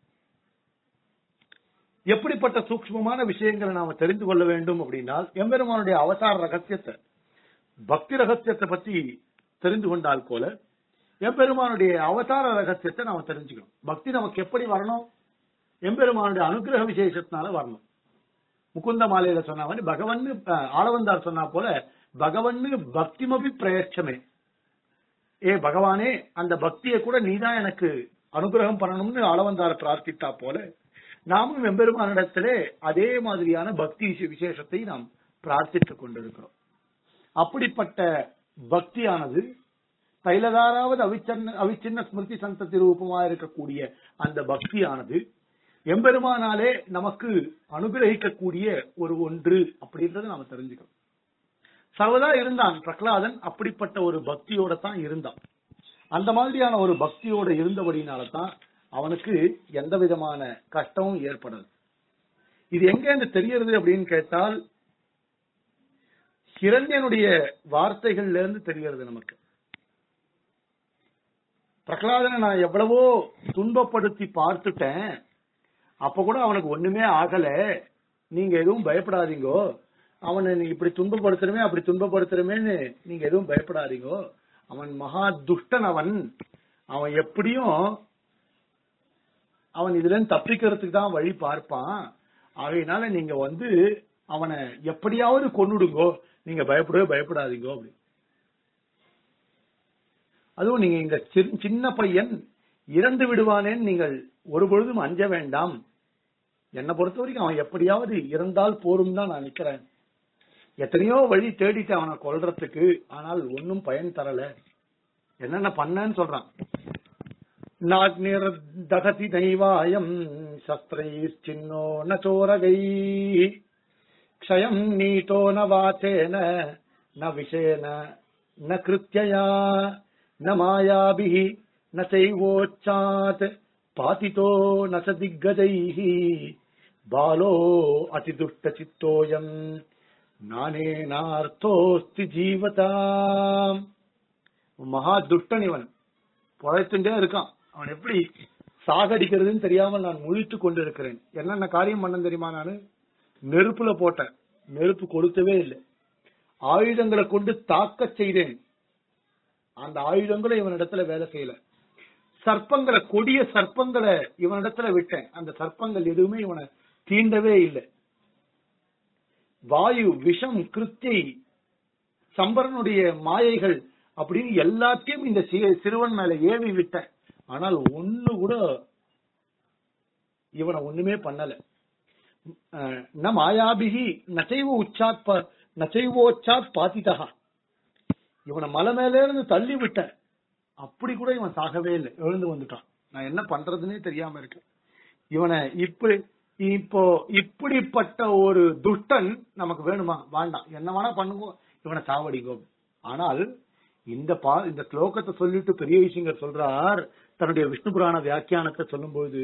எப்படிப்பட்ட சூக்ஷ்மமான விஷயங்களை நாம தெரிந்து கொள்ள வேண்டும் அப்படின்னா எம்பெருமானுடைய அவதார ரகசியத்தை பக்தி ரகசியத்தை பத்தி தெரிந்து கொண்டால் போல எம்பெருமானுடைய அவதார ரகசியத்தை நாம தெரிஞ்சுக்கணும் பக்தி நமக்கு எப்படி வரணும் எம்பெருமானுடைய அனுகிரக விசேஷத்தினால வரணும் முகுந்த மாலையில சொன்ன மாதிரி பகவன் ஆளவந்தார் சொன்னா போல பகவன்னு பக்திமபி பிரயட்சமே ஏ பகவானே அந்த பக்தியை கூட நீதான் எனக்கு அனுகிரகம் பண்ணணும்னு ஆளவந்தார் பிரார்த்தித்தா போல நாமும் எம்பெருமானிடத்திலே அதே மாதிரியான பக்தி விசே- விசேஷத்தை நாம் பிரார்த்தித்துக் கொண்டிருக்கிறோம் அப்படிப்பட்ட பக்தியானது தைலதாராவது அவிச்சன்ன அவிச்சின்ன ஸ்மிருதி சந்ததி ரூபமா இருக்கக்கூடிய அந்த பக்தியானது எம்பெருமானாலே நமக்கு அனுகிரகிக்கக்கூடிய ஒரு ஒன்று அப்படின்றத நாம தெரிஞ்சுக்கணும் சர்வதா இருந்தான் பிரகலாதன் அப்படிப்பட்ட ஒரு பக்தியோட தான் இருந்தான் அந்த மாதிரியான ஒரு பக்தியோட இருந்தபடினால தான் அவனுக்கு எந்த விதமான கஷ்டமும் ஏற்படாது இது எங்க இருந்து தெரியறது அப்படின்னு கேட்டால் ஹிரண்யனுடைய வார்த்தைகள்ல இருந்து தெரியறது நமக்கு பிரகலாதனை நான் எவ்வளவோ துன்பப்படுத்தி பார்த்துட்டேன் அப்ப கூட அவனுக்கு ஒண்ணுமே ஆகல நீங்க எதுவும் பயப்படாதீங்கோ அவனை நீ இப்படி துன்பப்படுத்துறமே அப்படி துன்பப்படுத்துறமேன்னு நீங்க எதுவும் பயப்படாதீங்கோ அவன் மகா துஷ்டன் அவன் அவன் எப்படியும் அவன் இதுல இருந்து தப்பிக்கிறதுக்கு தான் வழி பார்ப்பான் ஆகையினால நீங்க வந்து அவனை எப்படியாவது கொன்னுடுங்கோ நீங்க பயப்படவே பயப்படாதீங்கோ அப்படி அதுவும் நீங்க இங்க சின்- சின்ன பையன் இறந்து விடுவானேன்னு நீங்கள் ஒரு பொழுதும் அஞ்ச வேண்டாம் என்னை பொறுத்த வரைக்கும் அவன் எப்படியாவது இறந்தால் போரும் தான் நான் நிக்கிறேன் எத்தனையோ வழி தேடிட்டு அவனை கொல்றதுக்கு ஆனால் ஒன்னும் பயன் தரல என்னென்ன பண்ணேன்னு சொல்றான் நாக்னிர் தகதி நைவாயம் சஸ்திரை சின்னோ ந சோரகை க்ஷயம் நீட்டோ ந வாச்சேன ந விஷேன ந கிருத்தியா ந மாயாபிः न चैवोच्चात् पातितो न स दिग्गजैः बालो अतिदुष्टचित्तोऽयम् நானேனார்த்தோஸ்தி ஜீவதாம் மகா துஷ்டன் இவன் புழைத்துட்டே இருக்கான் அவன் எப்படி சாகடிக்கிறதுன்னு தெரியாமல் நான் முழித்துக் கொண்டிருக்கிறேன் என்னென்ன காரியம் பண்ண தெரியுமா நானு நெருப்புல போட்டேன் நெருப்பு கொடுத்தவே இல்லை ஆயுதங்களை கொண்டு தாக்கச் செய்தேன் அந்த ஆயுதங்களும் இவனிடத்துல வேலை செய்யல சர்ப்பங்களை கொடிய சர்ப்பங்களை இவனிடத்துல விட்டேன் அந்த சர்ப்பங்கள் எதுவுமே இவனை தீண்டவே இல்லை வாயு விஷம் கிருத்தி சம்பரனுடைய மாயைகள் அப்படின்னு எல்லாத்தையும் இந்த சி- சிறுவன் மேல ஏவி விட்டேன் ஆனால் ஒண்ணு கூட இவனை ஒண்ணுமே பண்ணல அஹ், ந மாயாபிகி நச்சைவ உச்சாத் ப- நச்சைவோச்சாத் பாத்திதா இவனை மலை மேல இருந்து தள்ளி விட்டேன் அப்படி கூட இவன் சாகவே இல்லை எழுந்து வந்துட்டான் நான் என்ன பண்றதுன்னே தெரியாம இருக்கேன் இவனை இப்படி இப்போ இப்படிப்பட்ட ஒரு துஷ்டன் நமக்கு வேணுமா வேண்டாம் என்ன வேணா பண்ணுங்க இவனை சாவடிக்கும் ஆனால் இந்த பா இந்த ஸ்லோகத்தை சொல்லிட்டு பெரிய விஷயங்கர் சொல்றார் தன்னுடைய விஷ்ணு புராண வியாக்கியானத்தை சொல்லும்போது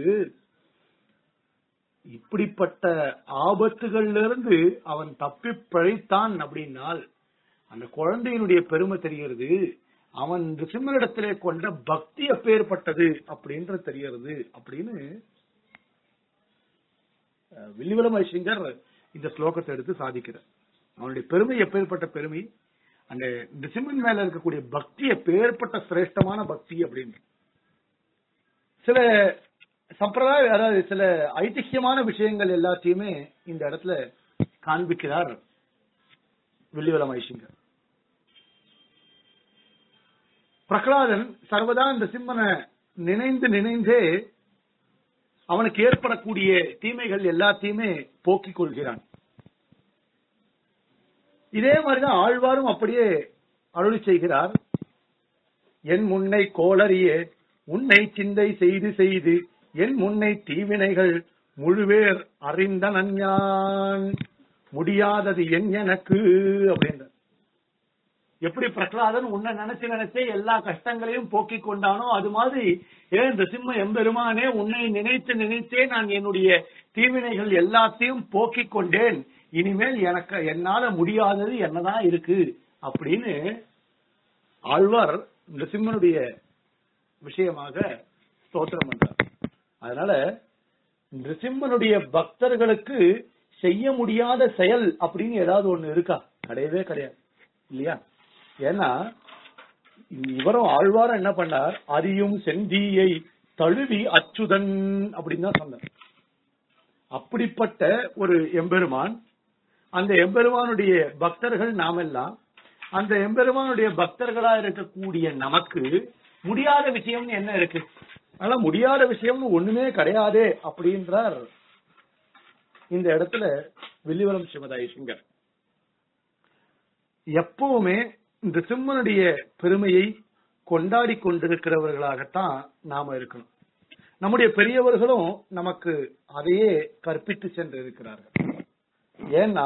இப்படிப்பட்ட ஆபத்துகள்ல இருந்து அவன் தப்பி பிழைத்தான் அப்படின்னால் அந்த குழந்தையினுடைய பெருமை தெரிகிறது அவன் ரிசிம்மனிடத்திலே கொண்ட பக்தி எப்பேற்பட்டது அப்படின்றது தெரிகிறது அப்படின்னு அஹ், வில்லிவலம் ஐசிங்கர் இந்த ஸ்லோகத்தை எடுத்து சாதிக்கிறார் அவனுடைய பெருமை எப்பேற்பட்ட பெருமை அந்த நிசிம்மன் மேல இருக்கக்கூடிய பக்தி எப்பேற்பட்ட சிரேஷ்டமான பக்தி அப்படின்னு சில சம்பிரதாய அதாவது சில ஐதிஹ்யமான விஷயங்கள் எல்லாத்தையுமே இந்த இடத்துல காண்பிக்கிறார் வில்லிவலம் ஐசிங்கர் பிரகலாதன் சர்வதா இந்த சிம்மனை நினைந்து நினைந்தே அவனுக்கு ஏற்படக்கூடிய தீமைகள் எல்லாத்தையுமே போக்கிக் கொள்கிறான் இதே மாதிரிதான் ஆழ்வாரும் அப்படியே அருளி செய்கிறார் என் முன்னை கோளறியே உன்னை சிந்தை செய்து செய்து என் முன்னை தீவினைகள் முழுவேர் அறிந்த நஞ்ஞான் முடியாதது என் எனக்கு அப்படின்ற எப்படி பிரகலாதன் உன்னை நினைச்சு நினைச்சே எல்லா கஷ்டங்களையும் போக்கிக் கொண்டானோ அது மாதிரி ஏன் இந்த சிம்ம எம்பெருமானே உன்னை நினைத்து நினைத்தே நான் என்னுடைய தீவினைகள் எல்லாத்தையும் போக்கிக் கொண்டேன் இனிமேல் எனக்கு என்னால முடியாதது என்னதான் இருக்கு அப்படின்னு ஆழ்வார் நிருசிம்மனுடைய விஷயமாக ஸ்தோத்திரம் பண்றார் அதனால நிருசிம்மனுடைய பக்தர்களுக்கு செய்ய முடியாத செயல் அப்படின்னு ஏதாவது ஒண்ணு இருக்கா கிடையவே கிடையாது இல்லையா ஏன்னா இவரும் ஆழ்வாரம் என்ன பண்ணார் அரியும் செந்தீயை தழுவி அச்சுதன் அப்படின்னு தான் சொன்னார் அப்படிப்பட்ட ஒரு எம்பெருமான் அந்த எம்பெருமானுடைய பக்தர்கள் நாமெல்லாம் அந்த எம்பெருமானுடைய பக்தர்களா இருக்கக்கூடிய நமக்கு முடியாத விஷயம்னு என்ன இருக்கு ஆனா முடியாத விஷயம்னு ஒண்ணுமே கிடையாதே அப்படின்றார் இந்த இடத்துல வில்லிவரம் சிவதாய் சிங்கர் எப்பவுமே இந்த சிம்மனுடைய பெருமையை கொண்டாடி கொண்டிருக்கிறவர்களாகத்தான் நாம இருக்கணும் நம்முடைய பெரியவர்களும் நமக்கு அதையே கற்பித்து சென்று இருக்கிறார்கள் ஏன்னா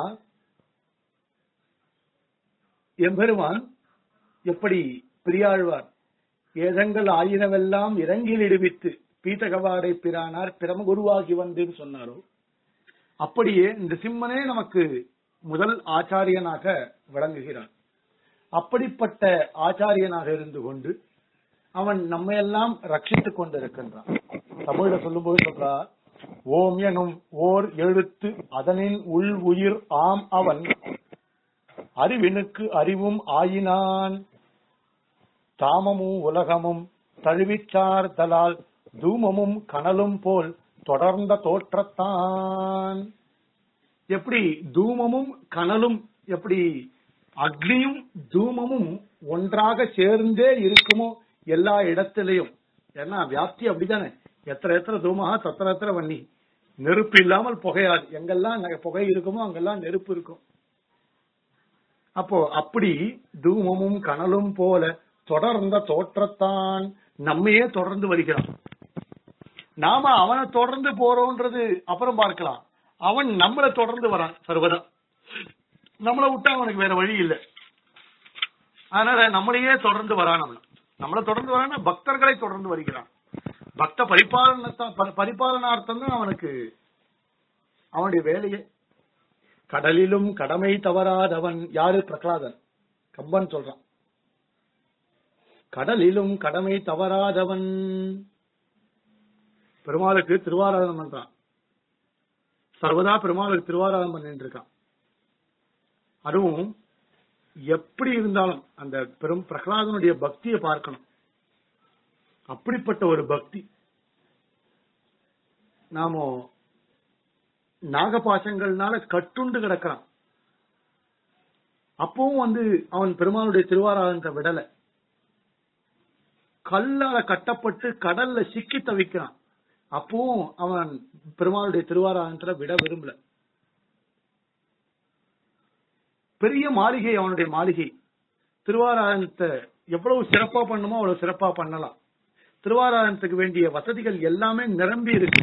எம்பெருமான் எப்படி பெரியாழ்வார் ஏதங்கள் ஆயிரவெல்லாம் இறங்கில் இடுவித்து பீத்தகவாடை பிரானார் பிரமகுருவாகி வந்தேன்னு சொன்னாரோ அப்படியே இந்த சிம்மனே நமக்கு முதல் ஆச்சாரியனாக விளங்குகிறான் அப்படிப்பட்ட ஆச்சாரியனாக இருந்து கொண்டு அவன் நம்மையெல்லாம் ரட்சித்துக் கொண்டிருக்கின்றான் தமிழ்ல சொல்லும்போது சொல்றார் ஓம் எனும் ஓர் எழுத்து அதனின் உள் உயிர் ஆம் அவன் அறிவினுக்கு அறிவும் ஆயினான் தாமமும் உலகமும் தழுவிச்சார் தலால் தூமமும் கனலும் போல் தொடர்ந்த தோற்றத்தான் எப்படி தூமமும் கனலும் எப்படி அக்னியும் தூமமும் ஒன்றாக சேர்ந்தே இருக்குமோ எல்லா இடத்திலையும் ஏன்னா வியாப்தி அப்படிதானே எத்தனை எத்தனை தூமகா தத்திர எத்தனை வன்னி நெருப்பு இல்லாமல் புகையாது எங்கெல்லாம் நெ- புகை இருக்குமோ அங்கெல்லாம் நெருப்பு இருக்கும் அப்போ அப்படி தூமமும் கனலும் போல தொடர்ந்த தோற்றத்தான் நம்மையே தொடர்ந்து வருகிறான் நாம அவனை தொடர்ந்து போறோம்ன்றது அப்புறம் பார்க்கலாம் அவன் நம்மளை தொடர்ந்து வரான் சர்வதா நம்மளை விட்டா அவனுக்கு வேற வழி இல்லை அதனால நம்மளையே தொடர்ந்து வரான் அவன் நம்மளை தொடர்ந்து வரான்னா பக்தர்களை தொடர்ந்து வருகிறான் பக்த பரிபாலனத்தா ப- பரிபாலனார்த்தம் தான் அவனுக்கு அவனுடைய வேலையே கடலிலும் கடமை தவறாதவன் யாரு பிரகலாதன் கம்பன் சொல்றான் கடலிலும் கடமை தவறாதவன் பெருமாளுக்கு திருவாராதனம் பண்றான் சர்வதா பெருமாளுக்கு திருவாராதனம் பண்ணிட்டு இருக்கான் அதுவும் எப்படி இருந்தாலும் அந்த பெரும் பிரகலாதனுடைய பக்தியை பார்க்கணும் அப்படிப்பட்ட ஒரு பக்தி நாம நாகபாசங்கள்னால கட்டுண்டு கிடக்கிறான் அப்பவும் வந்து அவன் பெருமாளுடைய திருவாராதனத்தை விடல கல்லால கட்டப்பட்டு கடல்ல சிக்கி தவிக்கிறான் அப்பவும் அவன் பெருமாளுடைய திருவாராதனத்துல விட விரும்பல பெரிய மாளிகை அவனுடைய மாளிகை திருவாராதனத்தை எவ்வளவு சிறப்பா பண்ணுமோ அவ்வளவு சிறப்பா பண்ணலாம் திருவாராதனத்துக்கு வேண்டிய வசதிகள் எல்லாமே நிரம்பி இருக்கு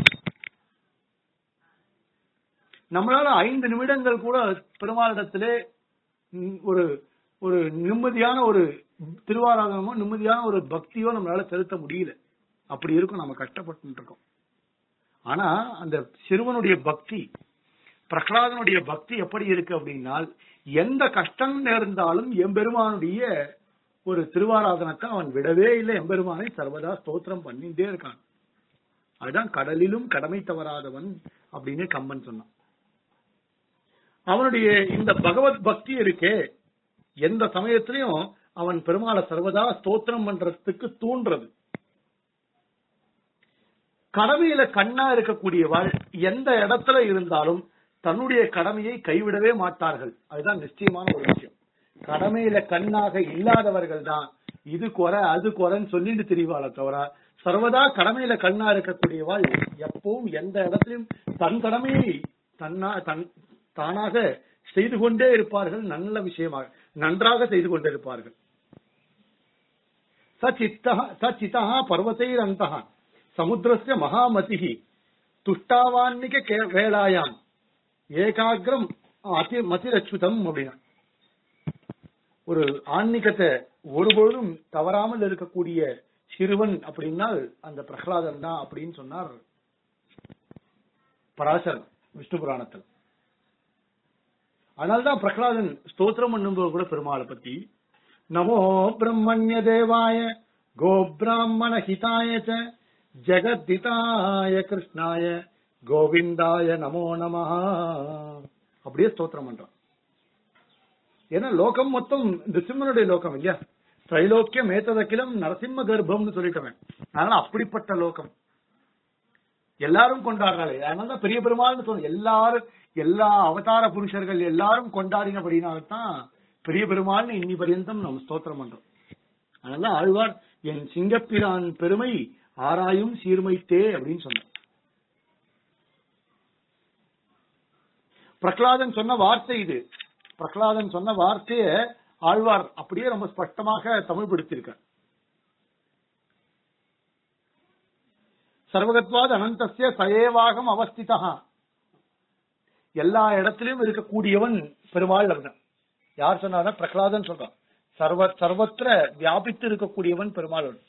நம்மளால ஐந்து நிமிடங்கள் கூட பெருமாளிடத்திலே ம், ஒரு ஒரு நிம்மதியான ஒரு திருவாராதனமோ நிம்மதியான ஒரு பக்தியோ நம்மளால செலுத்த முடியல அப்படி இருக்கும் நம்ம கஷ்டப்பட்டு இருக்கோம் ஆனா அந்த சிறுவனுடைய பக்தி பிரகலாதனுடைய பக்தி எப்படி இருக்கு அப்படின்னால் எந்த கஷ்டம் நேர்ந்தாலும் எம்பெருமானுடைய ஒரு திருவாராதனத்தை அவன் விடவே இல்லை எம்பெருமானை சர்வதா ஸ்தோத்திரம் பண்ணிட்டே இருக்கான் அதுதான் கடலிலும் கடமை தவறாதவன் அப்படின்னு கம்பன் சொன்னான் அவனுடைய இந்த பகவத் பக்தி இருக்கே எந்த சமயத்திலையும் அவன் பெருமாளை சர்வதா ஸ்தோத்திரம் பண்றதுக்கு தூண்டுறது கடமையில கண்ணா இருக்கக்கூடியவாள் எந்த இடத்துல இருந்தாலும் தன்னுடைய கடமையை கைவிடவே மாட்டார்கள் அதுதான் நிச்சயமான ஒரு விஷயம் கடமையில கண்ணாக இல்லாதவர்கள் தான் இது குறை அது குறைன்னு சொல்லிட்டு திரிவாள தவிர சர்வதா கடமையில கண்ணா இருக்கக்கூடியவாள் எப்பவும் எந்த இடத்திலும் தன் கடமையை தன்னா தன் தானாக செய்து கொண்டே இருப்பார்கள் நல்ல விஷயமாக நன்றாக செய்து கொண்டே இருப்பார்கள் சச்சித்தः சச்சிதः पर्वतैरन्तः समुद्रस्य महामतिः துஷ்டாவான்மிக கே- வேளாயாம் ஏகாகிரம் அதி மதிரச்சுதம் அப்படின்னா ஒரு ஆன்மீகத்தை ஒருபொழுதும் தவறாமல் இருக்கக்கூடிய சிறுவன் அப்படின்னால் அந்த பிரகலாதன் தான் அப்படின்னு சொன்னார் பராசரன் விஷ்ணு புராணத்தில் அதனால்தான் பிரகலாதன் ஸ்தோத்திரம் பண்ணும்போது கூட பெருமாளை பத்தி நமோ பிரம்மண்ய தேவாய கோபிராமண ஹிதாய ச ஜெகத்திதாய கிருஷ்ணாய கோவிந்தாய நமோ நமஹ அப்படியே ஸ்தோத்திரம் பண்றான் ஏன்னா லோகம் மொத்தம் நிருசிம்மனுடைய லோகம் இல்லையா திரைலோக்கியம் ஏத்ததக்கிலம் நரசிம்ம கர்ப்பம்னு சொல்லிட்டவன் அதனால அப்படிப்பட்ட லோகம் எல்லாரும் கொண்டாடுறாளே அதனாலதான் பெரிய பெருமாள்னு சொல்ல எல்லாரும் எல்லா அவதார புருஷர்கள் எல்லாரும் கொண்டாடினபடினால்தான் பெரிய பெருமாள்னு இன்னி பரியந்தம் நம்ம ஸ்தோத்திரம் பண்றோம் அதனால ஆழ்வார் என் சிங்கப்பிரான் பெருமை ஆராயும் சீர்மைத்தே அப்படின்னு சொன்னார் பிரகலாதன் சொன்ன வார்த்தை இது பிரகலாதன் சொன்ன வார்த்தைய ஆழ்வார் அப்படியே ரொம்ப ஸ்பஷ்டமாக தமிழ் படுத்தியிருக்கார் சர்வகத்வாத் அனந்தஸ்ய சயேவாகம் அவஸ்திதா எல்லா இடத்திலும் இருக்கக்கூடியவன் பெருமாள் அப்படின்னா யார் சொன்னாரா பிரகலாதன் சொல்றான் சர்வ சர்வத்திர வியாபித்து இருக்கக்கூடியவன் பெருமாள் அவன்.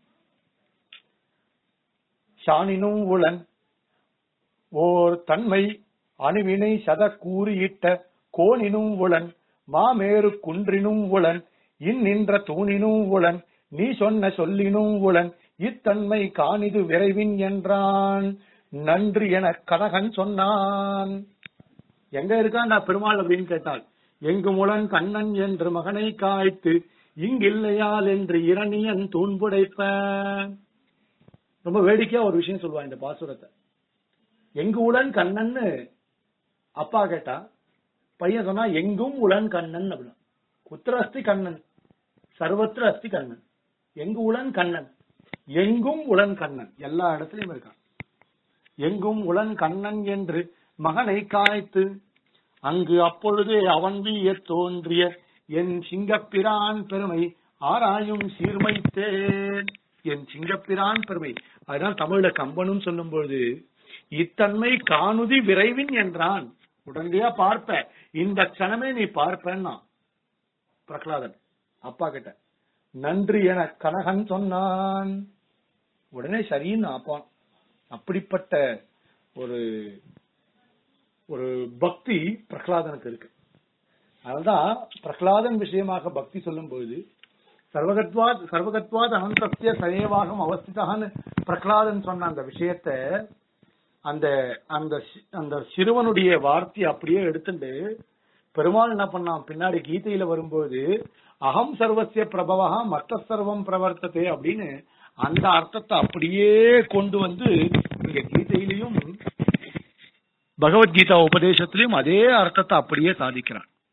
ஷானினும் உளன் ஓர் தன்மை அணுவினை சத கூறியிட்ட கோணினும் உளன் மாமேறு குன்றினும் உளன் இந்நின்ற தூணினும் உளன் நீ சொன்ன சொல்லினும் உளன் இத்தன்மை காணிது விரைவின் என்றான் நன்றி என கனகன் சொன்னான் எங்க இருக்கான்டா பெருமாள் அப்படின்னு கேட்டால் எங்கு முளன் கண்ணன் என்று மகனை காய்த்து இங்கில்லையால் என்று இரணியன் தூண்புடைப்ப ரொம்ப வேடிக்கையா ஒரு விஷயம் சொல்லுவான் இந்த பாசுரத்தை எங்கு உளன் கண்ணன்னு அப்பா கேட்டா பையன் சொன்னா எங்கும் உளன் கண்ணன் அப்படின்னா குத்திர அஸ்தி கண்ணன் சர்வத்திர அஸ்தி கண்ணன் எங்கு உளன் கண்ணன் எங்கும் உளன் கண்ணன் எல்லா இடத்துலயும் இருக்கான் எங்கும் உளன் கண்ணன் என்று மகனை காய்த்து அங்கு அப்பொழுது அவன் வீய தோன்றிய என் சிங்கப்பிரான் பெருமை ஆராயும் சீர்மைத்தேன் என் சிங்கப்பிரான் பெருமை அதனால் தமிழ்ல கம்பனும் சொல்லும் பொழுது இத்தன்மை காணுதி விரைவின் என்றான் உடனடியா பார்ப்ப இந்த க்ஷணமே நீ பார்ப்பேன்னா பிரகலாதன் அப்பா கிட்ட நன்றி என கனகன் சொன்னான் உடனே சரின்னு ஆப்பான் அப்படிப்பட்ட ஒரு ஒரு பக்தி பிரகலாதனுக்கு இருக்கு அதனால்தான் பிரகலாதன் விஷயமாக பக்தி சொல்லும் பொழுது சர்வகத்வாத் சர்வகத்வாத் அனந்தஸ்ய சயேவாகம் அவஸ்திதான்னு பிரகலாதன் சொன்ன அந்த விஷயத்த அந்த அந்த சி- அந்த சிறுவனுடைய வார்த்தையை அப்படியே எடுத்துட்டு பெருமாள் என்ன பண்ணான் பின்னாடி கீதையில வரும்போது அகம் சர்வசிய பிரபவா மத்த சர்வம் பிரவர்த்ததே அப்படின்னு அந்த அர்த்தத்தை அப்படியே கொண்டு வந்து இங்க கீதையிலையும் பகவத்கீதா உபதேசத்திலையும் அதே அர்த்தத்தை அப்படியே சாதிக்கிறான்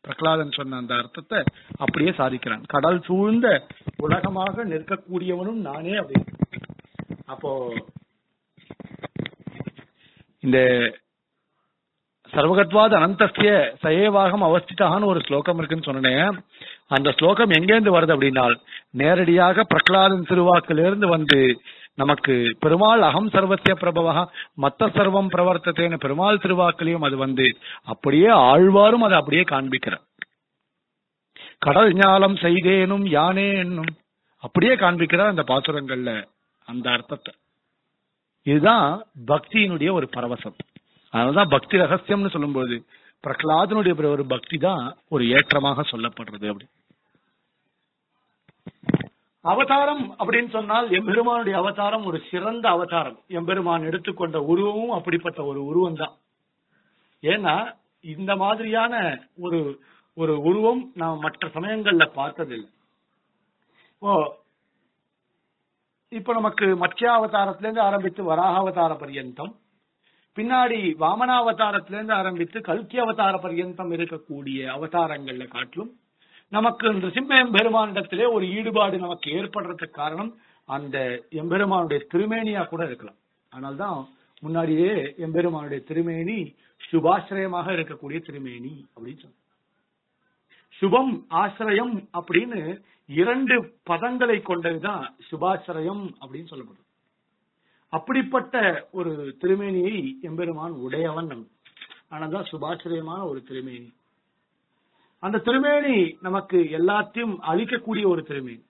பிரகலாதன் சொன்ன அந்த அர்த்தத்தை அப்படியே சாதிக்கிறான் கடல் சூழ்ந்த உலகமாக நிற்கக்கூடியவனும் நானே அப்படின்னு அப்போ இந்த சர்வகத்வாத அனந்தஸ்ய சயேவாகம் அவஸ்திதான்னு ஒரு ஸ்லோகம் இருக்குன்னு சொன்னேன் அந்த ஸ்லோகம் எங்கேருந்து வருது அப்படின்னா நேரடியாக பிரகலாதன் திருவாக்கிலிருந்து வந்து நமக்கு பெருமாள் அகம் சர்வத்திய பிரபவா மத்த சர்வம் பிரவர்த்தத்தேன்னு பெருமாள் திருவாக்கிலையும் அது வந்து அப்படியே ஆழ்வாரும் அதை அப்படியே காண்பிக்கிறார் கடல் ஞாலம் செய்தேனும் யானே என்னும் அப்படியே காண்பிக்கிறார் அந்த பாசுரங்கள்ல அந்த அர்த்தத்தை இதுதான் பக்தியினுடைய ஒரு பரவசம் அதனாலதான் பக்தி ரகசியம்னு சொல்லும்போது பிரகலாதனுடைய ஒரு பக்தி தான் ஒரு ஏற்றமாக சொல்லப்படுறது அப்படி அவதாரம் அப்படின்னு சொன்னால் எம்பெருமானுடைய அவதாரம் ஒரு சிறந்த அவதாரம் எம்பெருமான் எடுத்துக்கொண்ட உருவமும் அப்படிப்பட்ட ஒரு உருவம் தான் ஏன்னா இந்த மாதிரியான ஒரு ஒரு உருவம் நாம் மற்ற சமயங்கள்ல பார்த்ததில்லை ஓ இப்ப நமக்கு மத்ஸ்யாவதாரத்துல இருந்து ஆரம்பித்து வராகாவதார பர்யந்தம் பின்னாடி வாமனாவதாரத்துல இருந்து ஆரம்பித்து கல்கி அவதார பர்யந்தம் இருக்கக்கூடிய அவதாரங்கள்ல காட்டிலும் நமக்கு நிருசிம்ம எம்பெருமானிடத்திலே ஒரு ஈடுபாடு நமக்கு ஏற்படுறதுக்கு காரணம் அந்த எம்பெருமானுடைய திருமேனியா கூட இருக்கலாம் அதனால்தான் முன்னாடியே எம்பெருமானுடைய திருமேனி சுபாசிரயமாக இருக்கக்கூடிய திருமேனி அப்படின்னு சொன்ன சுபம் ஆசிரயம் அப்படின்னு இரண்டு பதங்களை கொண்டதுதான் சுபாசிரயம் அப்படின்னு சொல்லப்படுது அப்படிப்பட்ட ஒரு திருமேனியை எம்பெருமான் உடையவன் ஆனதான் சுபாசிரியமான ஒரு திருமேனி அந்த திருமேனி நமக்கு எல்லாத்தையும் அழிக்கக்கூடிய ஒரு திருமேனி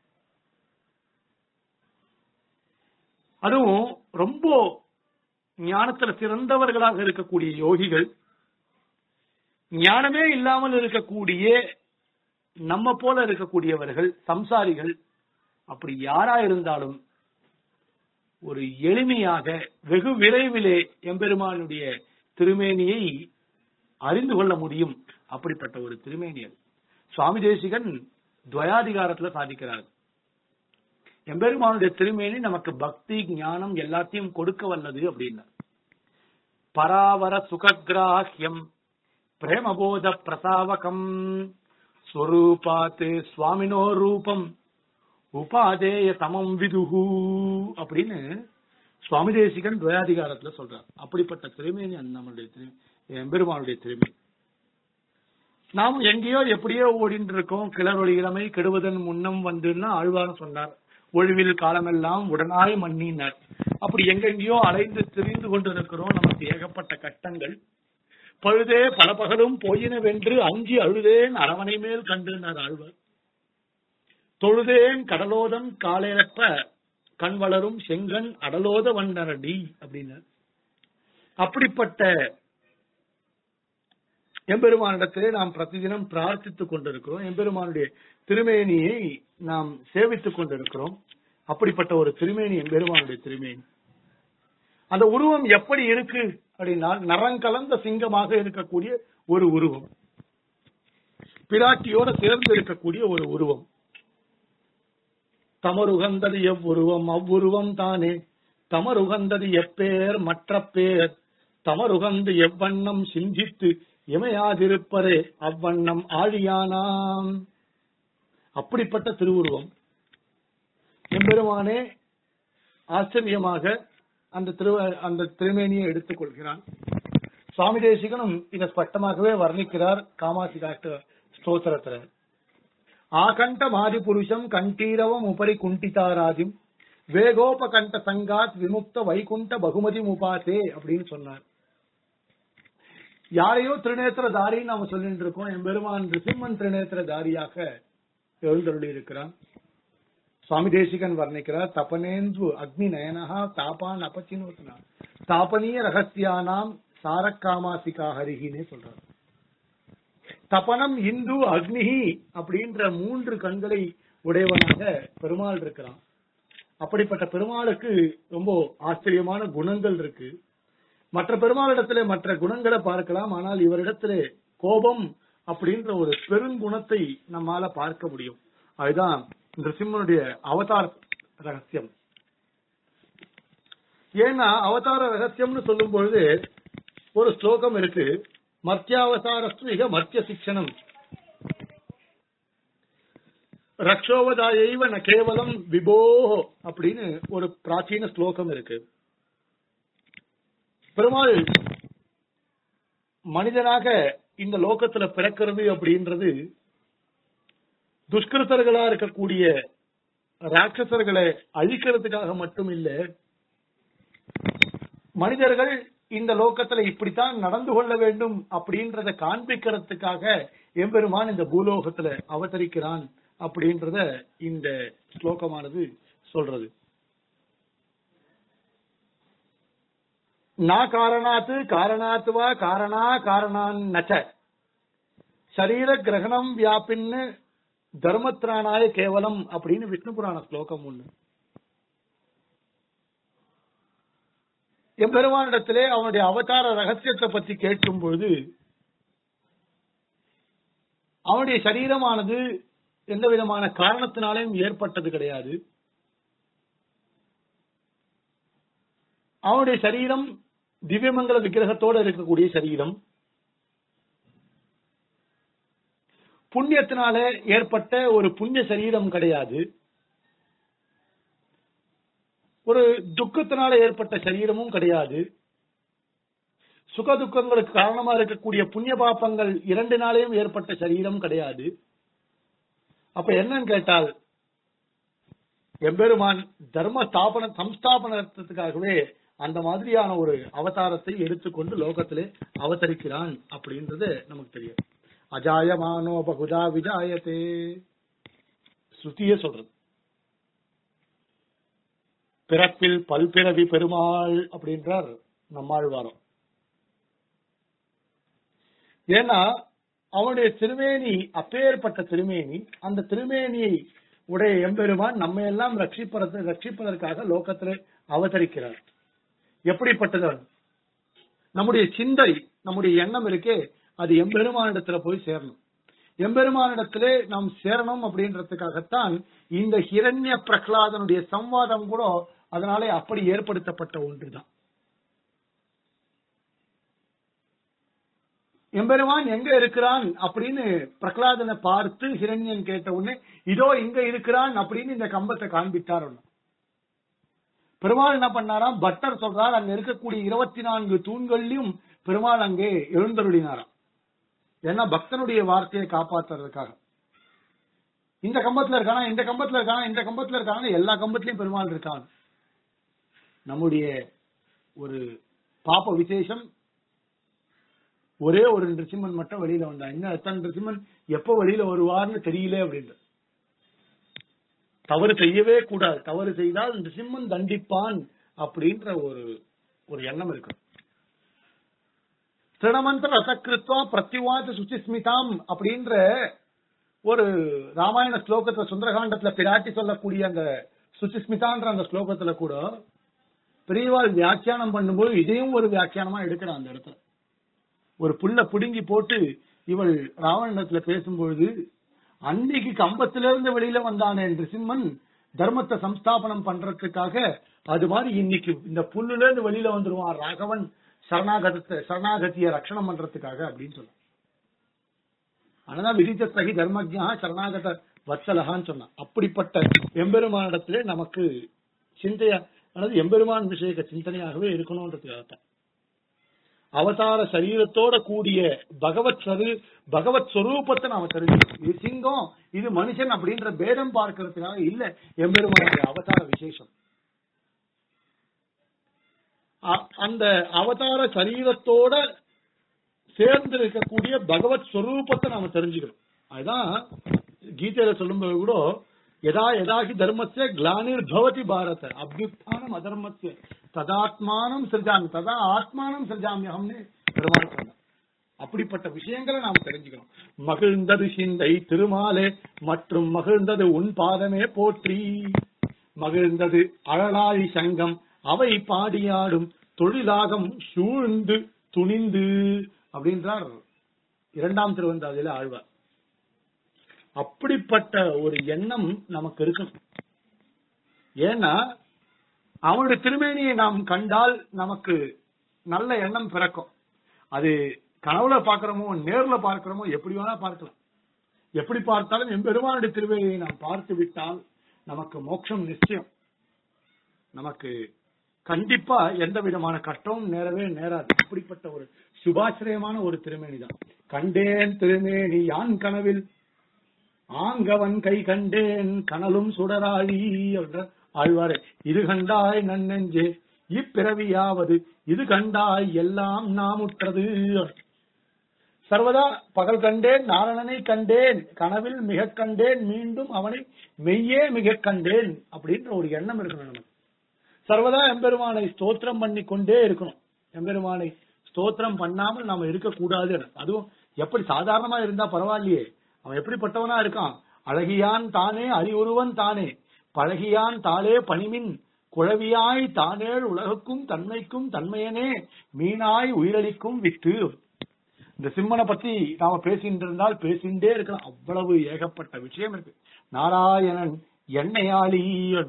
அதுவும் ரொம்ப ஞானத்துல சிறந்தவர்களாக இருக்கக்கூடிய யோகிகள் ஞானமே இல்லாமல் இருக்கக்கூடிய நம்ம போல இருக்கக்கூடியவர்கள் சம்சாரிகள் அப்படி யாரா இருந்தாலும் ஒரு எளிமையாக வெகு விரைவிலே எம்பெருமானுடைய திருமேனியை அறிந்து கொள்ள முடியும் அப்படிப்பட்ட ஒரு திருமேனி அது சுவாமி தேசிகன் துவயாதிகாரத்துல சாதிக்கிறார் எம்பெருமானுடைய திருமேனி நமக்கு பக்தி ஞானம் எல்லாத்தையும் கொடுக்க வல்லது அப்படின்னா பராவர சுககிராஹ்யம் பிரேமபோத பிரசாவகம் ஸ்வரூபாத் சுவாமினோ ரூபம் உபாதேய சமம் விதுகு அப்படின்னு சுவாமி தேசிகன் துவயாதிகாரத்துல சொல்றார் அப்படிப்பட்ட திருமேனி அந்த நம்மளுடைய திரு எம்பெருமானுடைய திருமேனி நாம் எங்கேயோ எப்படியோ ஓடிட்டு இருக்கோம் கிளறொளி இளமை கெடுவதன் முன்னம் வந்துன்னா ஆழ்வாரம் சொன்னார் ஒழிவில் காலமெல்லாம் உடனாய் மன்னினார் அப்படி எங்கெங்கேயோ அலைந்து திரிந்து கொண்டிருக்கிறோம் நமக்கு ஏகப்பட்ட கஷ்டங்கள் பழுதே பல பகலும் போயினவென்று அஞ்சி அழுதேன் அரவணை மேல் கண்டுனார் ஆழ்வார் தொழுதேன் கடலோதம் காலையப்ப கண் வளரும் செங்கன் அடலோத வண்ணரடி அப்படின்னு அப்படிப்பட்ட எம்பெருமானிடத்திலே நாம் பிரதிதினம் பிரார்த்தித்துக் கொண்டிருக்கிறோம் எம்பெருமானுடைய திருமேனியை நாம் சேவித்துக் கொண்டிருக்கிறோம் அப்படிப்பட்ட ஒரு திருமேனி எம்பெருமானுடைய திருமேனி அந்த உருவம் எப்படி இருக்கு அப்படின்னா நரங்கலந்த சிங்கமாக இருக்கக்கூடிய ஒரு உருவம் பிராட்டியோட சேர்ந்து இருக்கக்கூடிய ஒரு உருவம் தமருகந்தது எவ்வுருவம் அவ்வுருவம் தானே தமருகந்தது எப்பேர் மற்ற பேர் தமருகந்து எவ்வண்ணம் சிந்தித்து இமையாதிருப்பரே அவ்வண்ணம் ஆழியானாம் அப்படிப்பட்ட திருவுருவம் எம்பெருமானே ஆச்சரியமாக அந்த திரு அந்த திருமேனியை எடுத்துக் கொள்கிறான் சுவாமி தேசிகனும் இதை ஸ்பஷ்டமாகவே வர்ணிக்கிறார் காமாசி காட்டு ஸ்தோத்திரத்துல ஆகண்ட மாதி புருஷம் கண்டீரவம் உபரி குண்டிதாராதிம் வேகோபகண்ட சங்காத் விமுக்த வைகுண்ட பகுமதி முபாசே அப்படின்னு சொன்னார் யாரையோ திருநேத்திர தாரின்னு நாம சொல்லிட்டு இருக்கோம் என் பெருமான் ரிசிம்மன் திருநேத்திர தாரியாக எழுந்தருளி இருக்கிறான் சுவாமி தேசிகன் வர்ணிக்கிறார் தபனேந்து அக்னி நயனஹா தாபான் அபச்சினோத்னா தாபனீய ரகசியானாம் சாரக்காமாசிகா ஹரிகினே சொல்றார் தபனம் இந்து அக்னிஹி அப்படின்ற மூன்று கண்களை உடையவனாக பெருமாள் இருக்கிறான் அப்படிப்பட்ட பெருமாளுக்கு ரொம்ப ஆச்சரியமான குணங்கள் இருக்கு மற்ற பெருமாளிடத்திலே மற்ற குணங்களை பார்க்கலாம் ஆனால் இவரிடத்திலே கோபம் அப்படின்ற ஒரு பெருங்குணத்தை நம்மால பார்க்க முடியும் அதுதான் நிருசிம்மனுடைய அவதார ரகசியம் ஏன்னா அவதார ரகசியம்னு சொல்லும் பொழுது ஒரு ஸ்லோகம் இருக்கு மர்த்தியாவதாரஸ்து மிக மர்த்திய சிக்ஷனம் ரக்ஷோவதாயைவ ந கேவலம் விபோ அப்படின்னு ஒரு பிராச்சீன ஸ்லோகம் இருக்கு பெருமாள் மனிதனாக இந்த லோகத்துல பிறக்கிறது அப்படின்றது துஷ்கிருத்தர்களா இருக்கக்கூடிய ராட்சசர்களை அழிக்கிறதுக்காக மட்டும் இல்ல மனிதர்கள் இந்த லோகத்துல இப்படித்தான் நடந்து கொள்ள வேண்டும் அப்படின்றத காண்பிக்கிறதுக்காக எம்பெருமான் இந்த பூலோகத்துல அவதரிக்கிறான் அப்படின்றத இந்த ஸ்லோகமானது சொல்றது நா காரணாத்து காரணாத்து வா காரணா காரணான் நச்ச சரீர கிரகணம் வியாபின்னு தர்மத்ராணாய கேவலம் அப்படின்னு விஷ்ணு புராண ஸ்லோகம் ஒண்ணு எம்பெருமானிடத்திலே அவனுடைய அவதார ரகசியத்தை பற்றி கேட்கும் பொழுது அவனுடைய சரீரமானது எந்த விதமான காரணத்தினாலையும் ஏற்பட்டது கிடையாது அவனுடைய சரீரம் திவ்யமங்கல விக்கிரகத்தோடு இருக்கக்கூடிய சரீரம் புண்ணியத்தினால ஏற்பட்ட ஒரு புண்ணிய சரீரம் கிடையாது ஒரு துக்கத்தினால ஏற்பட்ட சரீரமும் கிடையாது சுக துக்கங்களுக்கு காரணமா இருக்கக்கூடிய புண்ணிய பாப்பங்கள் இரண்டு நாளையும் ஏற்பட்ட சரீரம் கிடையாது அப்ப என்னன்னு கேட்டால் எம்பெருமான் தர்ம ஸ்தாபன சம்ஸ்தாபனத்துக்காகவே அந்த மாதிரியான ஒரு அவதாரத்தை எடுத்துக்கொண்டு லோகத்திலே அவதரிக்கிறான் அப்படின்றது நமக்கு தெரியும் அஜாயமானோ பகுதா விஜாயத்தே ஸ்ருதியே சொல்றது பிறப்பில் பல்பிறவி பெருமாள் அப்படின்றார் நம்மாழ்வாரம் ஏன்னா அவனுடைய திருமேனி அப்பேற்பட்ட திருமேனி அந்த திருமேனியை உடைய எம்பெருமான் நம்ம எல்லாம் ரட்சிப்பதற்கு ரட்சிப்பதற்காக லோகத்திலே அவதரிக்கிறார் எப்படிப்பட்டது நம்முடைய சிந்தை நம்முடைய எண்ணம் இருக்கே அது எம்பெருமானிடத்துல போய் சேரணும் எம்பெருமானிடத்திலே நாம் சேரணும் அப்படின்றதுக்காகத்தான் இந்த ஹிரண்ய பிரகலாதனுடைய சம்வாதம் கூட அதனாலே அப்படி ஏற்படுத்தப்பட்ட ஒன்றுதான் எம்பெருமான் எங்க இருக்கிறான் அப்படின்னு பிரகலாதனை பார்த்து ஹிரண்யன் கேட்ட உடனே இதோ இங்க இருக்கிறான் அப்படின்னு இந்த கம்பத்தை காண்பித்தார் ஒண்ணு பெருமாள் என்ன பண்ணாராம் பட்டர் சொல்றார் அங்க இருக்கக்கூடிய இருபத்தி நான்கு தூண்கள்லயும் பெருமாள் அங்கே எழுந்தருளினாராம் ஏன்னா பக்தனுடைய வார்த்தையை காப்பாத்துறதுக்காக இந்த கம்பத்துல இருக்கானா இந்த கம்பத்துல இருக்கானா இந்த கம்பத்துல இருக்கானா எல்லா கம்பத்திலயும் பெருமாள் இருக்கான் நம்முடைய ஒரு பாப்ப விசேஷம் ஒரே ஒரு நிருசிம்மன் மட்டும் வெளியில வந்தான் இன்னும் எத்தனை நிருசிம்மன் எப்ப வெளியில வருவார்னு தெரியல அப்படின்ற தவறு செய்யவே கூடாது தவறு செய்தால் நிருசிம்மன் தண்டிப்பான் அப்படின்ற ஒரு ஒரு எண்ணம் இருக்கு திருணமந்திர ரசக்கிருத்வா பிரத்யுவாச்ச சுச்சிஸ்மிதாம் அப்படின்ற ஒரு ராமாயண ஸ்லோகத்துல சுந்தரகாண்டத்துல பிராட்டி சொல்லக்கூடிய அந்த சுச்சிஸ்மிதான்ற அந்த ஸ்லோகத்துல கூட பெரியவாள் வியாக்கியானம் பண்ணும்போது இதையும் ஒரு வியாக்கியானமா எடுக்கிறான் அந்த இடத்துல ஒரு புல்ல புடுங்கி போட்டு இவள் ராவணத்துல பேசும்பொழுது அன்னைக்கு கம்பத்திலிருந்து வெளியில வந்தானே சிம்மன் தர்மத்தை சம்ஸ்தாபனம் பண்றதுக்காக அது மாதிரி இன்னைக்கு இந்த புல்லுல இருந்து வெளியில வந்துருவான் ராகவன் சரணாகதத்தை சரணாகதிய ரட்சணம் பண்றதுக்காக அப்படின்னு சொல்ல ஆனாதான் விதித்த சகி தர்மஜா சரணாகத வத்சலகான்னு சொன்னான் அப்படிப்பட்ட எம்பெருமானிடத்திலே நமக்கு சிந்தையா அதாவது எம்பெருமான் விஷயக்க சிந்தனையாகவே இருக்கணும்ன்றதுக்காகத்தான் அவதார சரீரத்தோட கூடிய பகவத் சரு பகவத் ஸ்வரூபத்தை நாம தெரிஞ்சுக்கணும் இது சிங்கம் இது மனுஷன் அப்படின்ற பேதம் பார்க்கறதுக்காக இல்ல எம்பெருமானுடைய அவதார விசேஷம் அ- அந்த அவதார சரீரத்தோட சேர்ந்து இருக்கக்கூடிய பகவத் ஸ்வரூபத்தை நாம தெரிஞ்சுக்கணும் அதுதான் கீதையில சொல்லும்போது கூட யதா யதாகி தர்மஸ்ய கிளானிர் பவதி பாரத அபியுத்தானம் அதர்மஸ்ய ததாத்மானம் சிருஜாமி ததா ஆத்மானம் சிருஜாமியகம்னு பெருமாள் சொன்னார் அப்படிப்பட்ட விஷயங்களை நாம் தெரிஞ்சுக்கணும் மகிழ்ந்தது சிந்தை திருமாலே மற்றும் மகிழ்ந்தது உன் பாதமே போற்றி மகிழ்ந்தது அழலாழி சங்கம் அவை பாடியாடும் தொழிலாகம் சூழ்ந்து துணிந்து அப்படின்றார் இரண்டாம் திருவந்தாதியில ஆழ்வார் அப்படிப்பட்ட ஒரு எண்ணம் நமக்கு இருக்கணும் ஏன்னா அவனுடைய திருமேனியை நாம் கண்டால் நமக்கு நல்ல எண்ணம் பிறக்கும் அது கனவுல பார்க்கிறோமோ நேர்ல பார்க்கிறோமோ எப்படி வேணா பார்க்கலாம் எப்படி பார்த்தாலும் எம்பெருமானுடைய திருவேணியை நாம் பார்த்து விட்டால் நமக்கு மோட்சம் நிச்சயம் நமக்கு கண்டிப்பா எந்த விதமான கஷ்டமும் நேரவே நேராது இப்படிப்பட்ட ஒரு சுபாசிரயமான ஒரு திருமேனி தான் கண்டேன் திருமேனி யான் கனவில் ஆங்கவன் கை கண்டேன் கனலும் சுடராழி என்ற ஆழ்வாரே இது கண்டாய் நன்னெஞ்சே இப்பிறவியாவது இது கண்டாய் எல்லாம் நாமுற்றது சர்வதா பகல் கண்டேன் நாரணனை கண்டேன் கனவில் மிக கண்டேன் மீண்டும் அவனை மெய்யே மிக கண்டேன் அப்படின்ற ஒரு எண்ணம் இருக்கணும் நமக்கு சர்வதா எம்பெருமானை ஸ்தோத்திரம் பண்ணி கொண்டே இருக்கணும் எம்பெருமானை ஸ்தோத்திரம் பண்ணாமல் நாம இருக்கக்கூடாது அதுவும் எப்படி சாதாரணமா இருந்தா பரவாயில்லையே அவன் எப்படிப்பட்டவனா இருக்கான் அழகியான் தானே அறிவுருவன் தானே பழகியான் தாளே பணிமின் குழவியாய் தானேழ் உலகுக்கும் தன்மைக்கும் தன்மையனே மீனாய் உயிரளிக்கும் வித்து இந்த சிம்மனை பத்தி நாம பேசிட்டு இருந்தால் பேசிண்டே இருக்கலாம் அவ்வளவு ஏகப்பட்ட விஷயம் இருக்கு நாராயணன் எண்ணெயாளி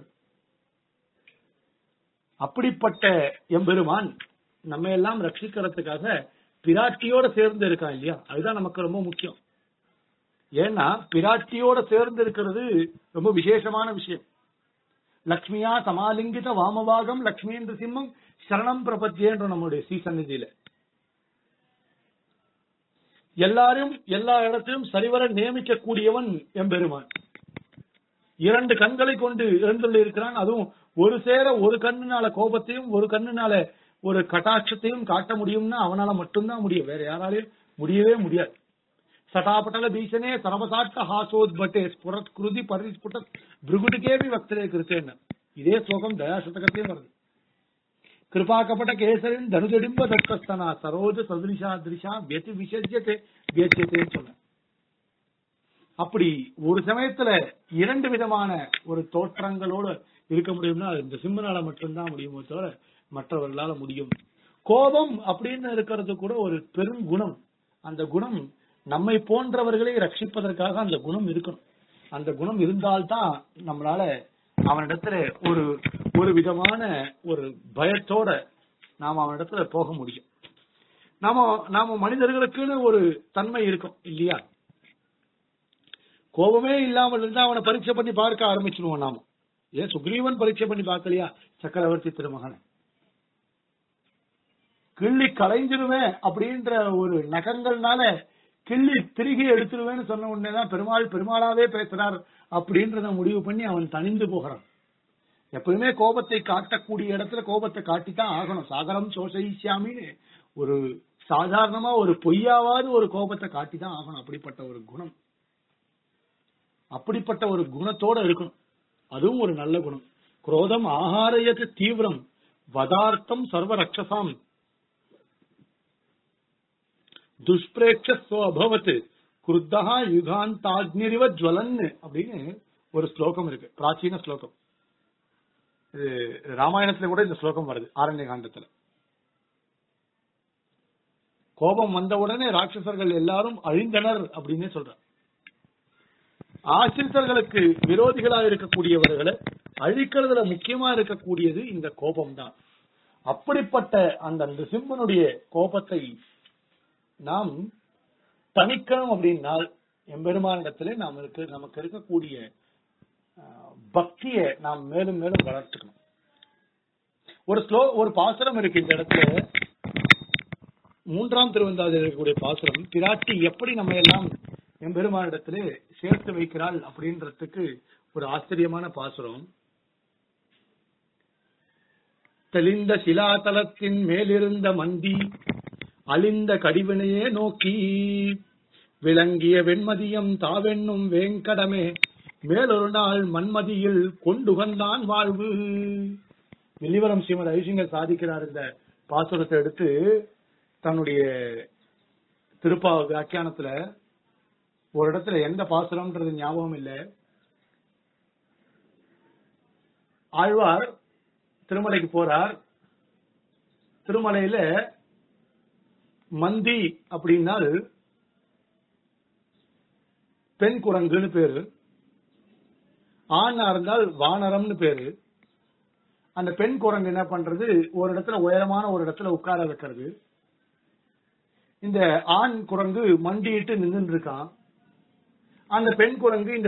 அப்படிப்பட்ட எம்பெருமான் நம்ம எல்லாம் ரட்சிக்கிறதுக்காக பிராட்டியோட சேர்ந்து இருக்கான் இல்லையா அதுதான் நமக்கு ரொம்ப முக்கியம் ஏன்னா பிராட்டியோட சேர்ந்து இருக்கிறது ரொம்ப விசேஷமான விஷயம் லக்ஷ்மியா சமாலிங்கித வாமபாகம் லக்ஷ்மி என்ற சிம்மம் சரணம் பிரபத்தியன்ற நம்முடைய ஸ்ரீசந்நிதியில எல்லாரும் எல்லா இடத்திலும் சரிவர நியமிக்க கூடியவன் எம்பெருமான் இரண்டு கண்களை கொண்டு எழுந்துள்ள இருக்கிறான் அதுவும் ஒரு சேர ஒரு கண்ணுனால கோபத்தையும் ஒரு கண்ணுனால ஒரு கட்டாட்சத்தையும் காட்ட முடியும்னா அவனால மட்டும்தான் முடியும் வேற யாராலையும் முடியவே முடியாது சட்டாபட்டல பீஷனே சரவசாட்ட ஹாசோத்பட்டே ஸ்புரத் குருதி பரிஸ்புட்ட பிருகுடிக்கேபி வக்தரே கிருத்தேன்னு இதே ஸ்லோகம் தயாசதகத்தையும் வருது கிருபாகபட கேசரின் தனுதடிம்ப தத்தஸ்தனா சரோஜ சதுரிஷா திருஷா வெதி விசஜ்யத்தை வியஜ்யத்தேன்னு சொன்ன அப்படி ஒரு சமயத்துல இரண்டு விதமான ஒரு தோற்றங்களோட இருக்க முடியும்னா அது இந்த சிம்மனால மட்டும்தான் முடியுமோ தவிர மற்றவர்களால முடியும் கோபம் அப்படின்னு இருக்கிறது கூட ஒரு பெருங்குணம் அந்த குணம் நம்மை போன்றவர்களை ரட்சிப்பதற்காக அந்த குணம் இருக்கணும் அந்த குணம் இருந்தால்தான் நம்மளால அவனிடத்துல ஒரு ஒரு விதமான ஒரு பயத்தோட நாம அவனிடத்துல போக முடியும் நாம நாம மனிதர்களுக்குன்னு ஒரு தன்மை இருக்கும் இல்லையா கோபமே இல்லாமல் இருந்தா அவனை பரீட்சை பண்ணி பார்க்க ஆரம்பிச்சிருவோம் நாம ஏன் சுக்ரீவன் பரீட்சை பண்ணி பார்க்கலையா சக்கரவர்த்தி திருமகனை கிள்ளி களைஞ்சிருவேன் அப்படின்ற ஒரு நகங்கள்னால கிள்ளி திருகி எடுத்துருவேன்னு சொன்ன உடனேதான் பெருமாள் பெருமாளாவே பேசுறார் அப்படின்றத முடிவு பண்ணி அவன் தணிந்து போகிறான் எப்பவுமே கோபத்தை காட்டக்கூடிய இடத்துல கோபத்தை காட்டித்தான் ஆகணும் சாகரம் சோசைசியாமின்னு ஒரு சாதாரணமா ஒரு பொய்யாவது ஒரு கோபத்தை காட்டிதான் ஆகணும் அப்படிப்பட்ட ஒரு குணம் அப்படிப்பட்ட ஒரு குணத்தோட இருக்கணும் அதுவும் ஒரு நல்ல குணம் குரோதம் ஆகாரயத்து தீவிரம் வதார்த்தம் சர்வ ரட்சசாம் துஷ்பிரேட்சோ அபவத் குருத்தா யுகாந்தாக்னிரிவ ஜுவலன் அப்படின்னு ஒரு ஸ்லோகம் இருக்கு பிராச்சீன ஸ்லோகம் இது ராமாயணத்துல கூட இந்த ஸ்லோகம் வருது ஆரண்ய காண்டத்துல கோபம் வந்த உடனே ராட்சசர்கள் எல்லாரும் அழிந்தனர் அப்படின்னே சொல்ற ஆசிரியர்களுக்கு விரோதிகளா இருக்கக்கூடியவர்களை அழிக்கிறதுல முக்கியமா இருக்கக்கூடியது இந்த கோபம் தான் அப்படிப்பட்ட அந்த நிருசிம்மனுடைய கோபத்தை நாம் தணிக்கணும் அப்படின்னால் எம்பெருமானிடத்துல நாம் இருக்கு நமக்கு இருக்கக்கூடிய பக்தியை நாம் மேலும் மேலும் வளர்த்துக்கணும் ஒரு ஸ்லோ ஒரு பாசுரம் இருக்கு இந்த இடத்துல மூன்றாம் திருவந்தாதில் இருக்கக்கூடிய பாசுரம் பிராட்டி எப்படி நம்ம எல்லாம் எம்பெருமானிடத்துல சேர்த்து வைக்கிறாள் அப்படின்றதுக்கு ஒரு ஆச்சரியமான பாசுரம் தெளிந்த சிலாதலத்தின் மேலிருந்த மந்தி அழிந்த கடிவினையே நோக்கி விளங்கிய வெண்மதியம் தாவென்னும் வேங்கடமே மேலொரு நாள் மண்மதியில் கொண்டுகந்தான் வாழ்வு வில்லிவரம் ஸ்ரீமத் ஐசிங்கர் சாதிக்கிறார் இந்த பாசுரத்தை எடுத்து தன்னுடைய திருப்பா வியாக்கியானத்துல ஒரு இடத்துல எந்த பாசுரம்ன்றது ஞாபகம் இல்லை ஆழ்வார் திருமலைக்கு போறார் திருமலையில மந்தி அப்படின்னால் பெண் குரங்குன்னு பேரு ஆணா இருந்தால் வானரம்னு பேரு அந்த பெண் குரங்கு என்ன பண்றது ஒரு இடத்துல உயரமான ஒரு இடத்துல உட்கார வைக்கிறது இந்த ஆண் குரங்கு மண்டிட்டு நின்று இருக்கான் அந்த பெண் குரங்கு இந்த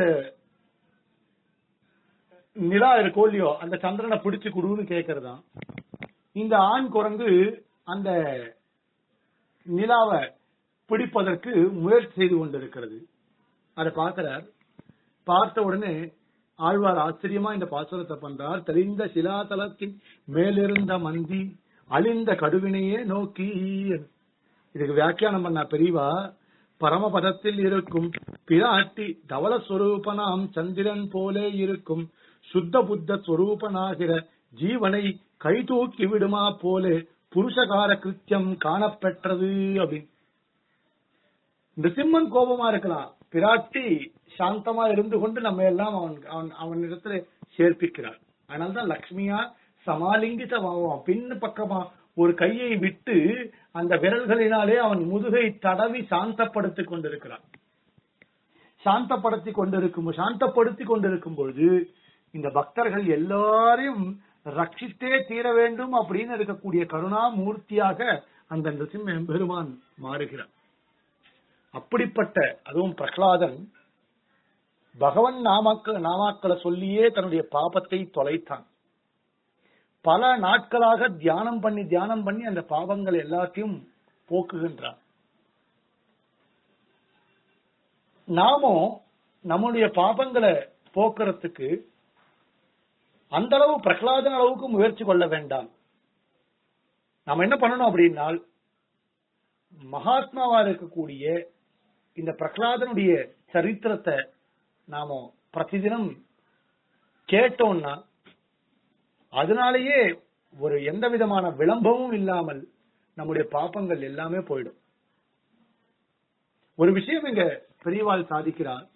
நிலா இருக்கோ இல்லையோ அந்த சந்திரனை பிடிச்சு குடுன்னு கேக்குறதாம் இந்த ஆண் குரங்கு அந்த நிலாவை பிடிப்பதற்கு முயற்சி செய்து கொண்டிருக்கிறது அதை பார்க்கிறார் பார்த்த உடனே ஆழ்வார் ஆச்சரியமா இந்த பாசுரத்தை பண்றார் தெளிந்த சிலாதலத்தின் மேலிருந்த மந்தி அழிந்த கடுவினையே நோக்கி இதுக்கு வியாக்கியானம் பண்ண பெரியவா பரமபதத்தில் இருக்கும் பிராட்டி தவள ஸ்வரூபனாம் சந்திரன் போலே இருக்கும் சுத்த புத்த ஸ்வரூபனாகிற ஜீவனை கை தூக்கி விடுமா போலே புருஷகார கிருத்தியம் காணப்பெற்றது அப்படின்னு நிருசிம்மன் கோபமா இருக்கலாம் பிராட்டி சாந்தமா இருந்து கொண்டு நம்ம எல்லாம் அவன் அவன் அவனிடத்துல சேர்ப்பிக்கிறார் அதனால்தான் லக்ஷ்மியா சமாலிங்கித பாவம் பின் பக்கமா ஒரு கையை விட்டு அந்த விரல்களினாலே அவன் முதுகை தடவி சாந்தப்படுத்திக் கொண்டிருக்கிறான் சாந்தப்படுத்தி கொண்டிருக்கும் சாந்தப்படுத்தி கொண்டிருக்கும் பொழுது இந்த பக்தர்கள் எல்லாரையும் ரட்சித்தே தீர வேண்டும் அப்படின்னு இருக்கக்கூடிய கருணாமூர்த்தியாக அந்த நிருசிம்ம பெருமான் மாறுகிறார் அப்படிப்பட்ட அதுவும் பிரகலாதன் பகவன் நாமாக்கள் நாமாக்களை சொல்லியே தன்னுடைய பாபத்தை தொலைத்தான் பல நாட்களாக தியானம் பண்ணி தியானம் பண்ணி அந்த பாவங்கள் எல்லாத்தையும் போக்குகின்றான் நாமும் நம்முடைய பாபங்களை போக்குறதுக்கு அந்த அளவு பிரகலாதன் அளவுக்கு முயற்சி கொள்ள வேண்டாம் நாம என்ன பண்ணணும் அப்படின்னால் மகாத்மாவா இருக்கக்கூடிய இந்த பிரகலாதனுடைய சரித்திரத்தை நாம பிரதிதினம் கேட்டோம்னா அதனாலேயே ஒரு எந்த விதமான விளம்பமும் இல்லாமல் நம்முடைய பாப்பங்கள் எல்லாமே போயிடும் ஒரு விஷயம் இங்க பெரியவாள் சாதிக்கிறார்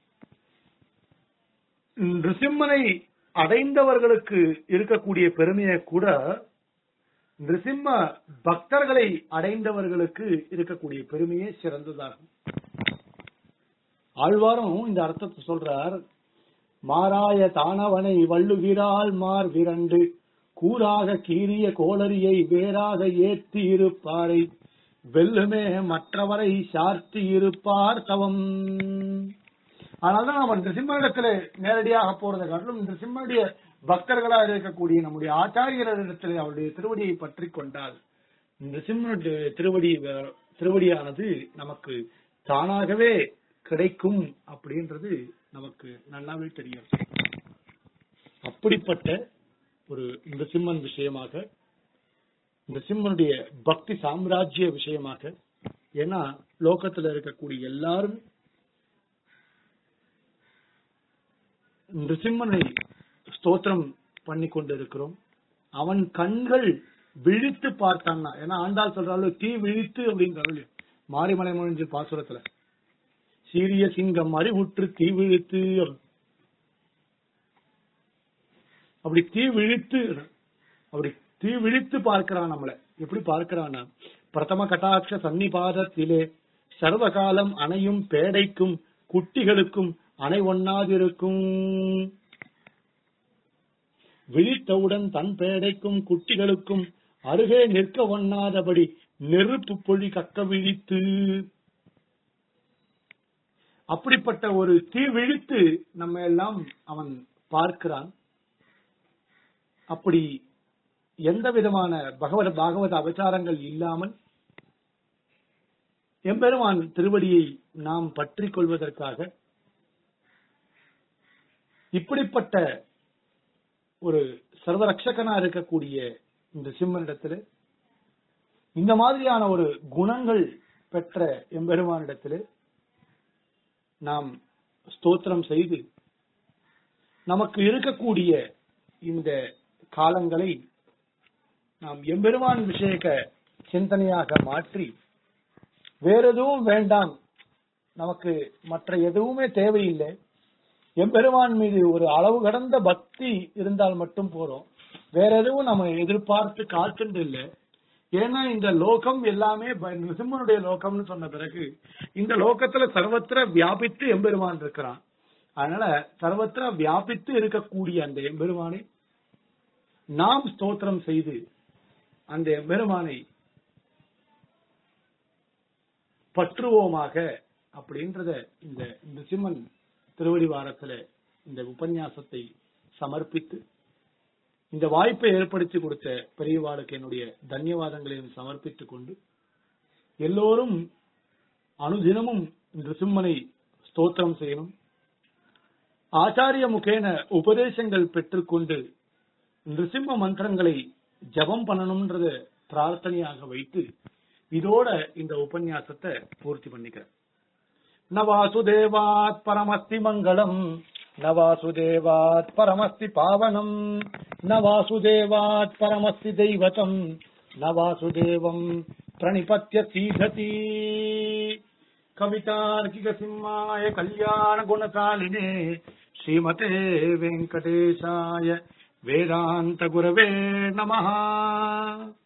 நிருசிம்மனை அடைந்தவர்களுக்கு இருக்கக்கூடிய பெருமையை கூட நிருசிம்ம பக்தர்களை அடைந்தவர்களுக்கு இருக்கக்கூடிய பெருமையே சிறந்ததாகும் ஆழ்வாரும் இந்த அர்த்தத்தை சொல்றார் மாறாய தானவனை வள்ளுகிறாள் மார் விரண்டு கூறாக கீறிய கோளரியை வேறாக ஏற்றி இருப்பாரை வெல்லுமே மற்றவரை சார்த்தி இருப்பார் தவம் அதனாலதான் நம்ம நிருசிம்மனிடத்துல நேரடியாக போறதை காட்டிலும் நிருசிம்மனுடைய பக்தர்களா இருக்கக்கூடிய நம்முடைய ஆச்சாரியரிடத்தில் அவருடைய திருவடியை பற்றி கொண்டால் நிருசிம்மனுடைய திருவடி திருவடியானது நமக்கு தானாகவே கிடைக்கும் அப்படின்றது நமக்கு நல்லாவே தெரியும் அப்படிப்பட்ட ஒரு நிருசிம்மன் விஷயமாக நிருசிம்மனுடைய பக்தி சாம்ராஜ்ய விஷயமாக ஏன்னா லோகத்துல இருக்கக்கூடிய எல்லாரும் நிருசிம்மனை ஸ்தோத்திரம் பண்ணி கொண்டு இருக்கிறோம் அவன் கண்கள் விழித்து பார்த்தான்னா ஏன்னா ஆண்டாள் சொல்றாலும் தீ விழித்து அப்படின்றாரு மாரிமலை மொழிஞ்சு பாசுரத்துல சீரிய சிங்கம் அறிவுற்று தீ விழித்து அப்படி தீ விழித்து அப்படி தீ விழித்து பார்க்கிறான் நம்மள எப்படி பார்க்கிறான்னா பிரதம கட்டாட்ச சன்னிபாதத்திலே சர்வகாலம் அணையும் பேடைக்கும் குட்டிகளுக்கும் அணை ஒண்ணாதிருக்கும் விழித்தவுடன் தன் பேடைக்கும் குட்டிகளுக்கும் அருகே நிற்க ஒண்ணாதபடி நெருப்பு பொழி கக்க விழித்து அப்படிப்பட்ட ஒரு தீ விழித்து நம்ம எல்லாம் அவன் பார்க்கிறான் அப்படி எந்த விதமான பகவத பாகவத அபச்சாரங்கள் இல்லாமல் எம்பெருமான் திருவடியை நாம் பற்றிக் கொள்வதற்காக இப்படிப்பட்ட ஒரு சர்வரட்சகனா இருக்கக்கூடிய இந்த சிம்மனிடத்துல இந்த மாதிரியான ஒரு குணங்கள் பெற்ற எம்பெருமானிடத்துல நாம் ஸ்தோத்திரம் செய்து நமக்கு இருக்கக்கூடிய இந்த காலங்களை நாம் எம்பெருமான் விஷயக்க சிந்தனையாக மாற்றி வேற எதுவும் வேண்டாம் நமக்கு மற்ற எதுவுமே தேவையில்லை எம்பெருமான் மீது ஒரு அளவு கடந்த பக்தி இருந்தால் மட்டும் போறோம் வேற எதுவும் நம்ம எதிர்பார்த்து காத்துண்டு இல்லை ஏன்னா இந்த லோகம் எல்லாமே ப- நிருசிம்மனுடைய லோகம்னு சொன்ன பிறகு இந்த லோகத்துல சர்வத்திர வியாபித்து எம்பெருமான் இருக்கிறான் அதனால சர்வத்திர வியாபித்து இருக்கக்கூடிய அந்த எம்பெருமானை நாம் ஸ்தோத்திரம் செய்து அந்த எம்பெருமானை பற்றுவோமாக அப்படின்றத இந்த நிருசிம்மன் திருவடி வாரத்துல இந்த உபன்யாசத்தை சமர்ப்பித்து இந்த வாய்ப்பை ஏற்படுத்தி கொடுத்த பெரியவாளுக்கு என்னுடைய தன்யவாதங்களையும் சமர்ப்பித்துக் கொண்டு எல்லோரும் அனுதினமும் நிருசிம்மனை ஸ்தோத்திரம் செய்யணும் ஆச்சாரிய முகேன உபதேசங்கள் பெற்றுக்கொண்டு நிருசிம்ம மந்திரங்களை ஜபம் பண்ணணும்ன்றத பிரார்த்தனையாக வைத்து இதோட இந்த உபன்யாசத்தை பூர்த்தி பண்ணிக்கிறேன் ந வாசுதேவாத் பரமஸ்தி மங்களம் ந வாசுதேவாத் பரமஸ்தி பாவனம் ந வாசுதேவாத் பரமஸ்தி தெய்வதம் ந வாசுதேவம் பிரணிபத்திய சீததி கவிதார்க்கிக சிம்மாய கல்யாண குணசாலினே ஸ்ரீமதே வெங்கடேசாய வேதாந்த குரவே நமஹ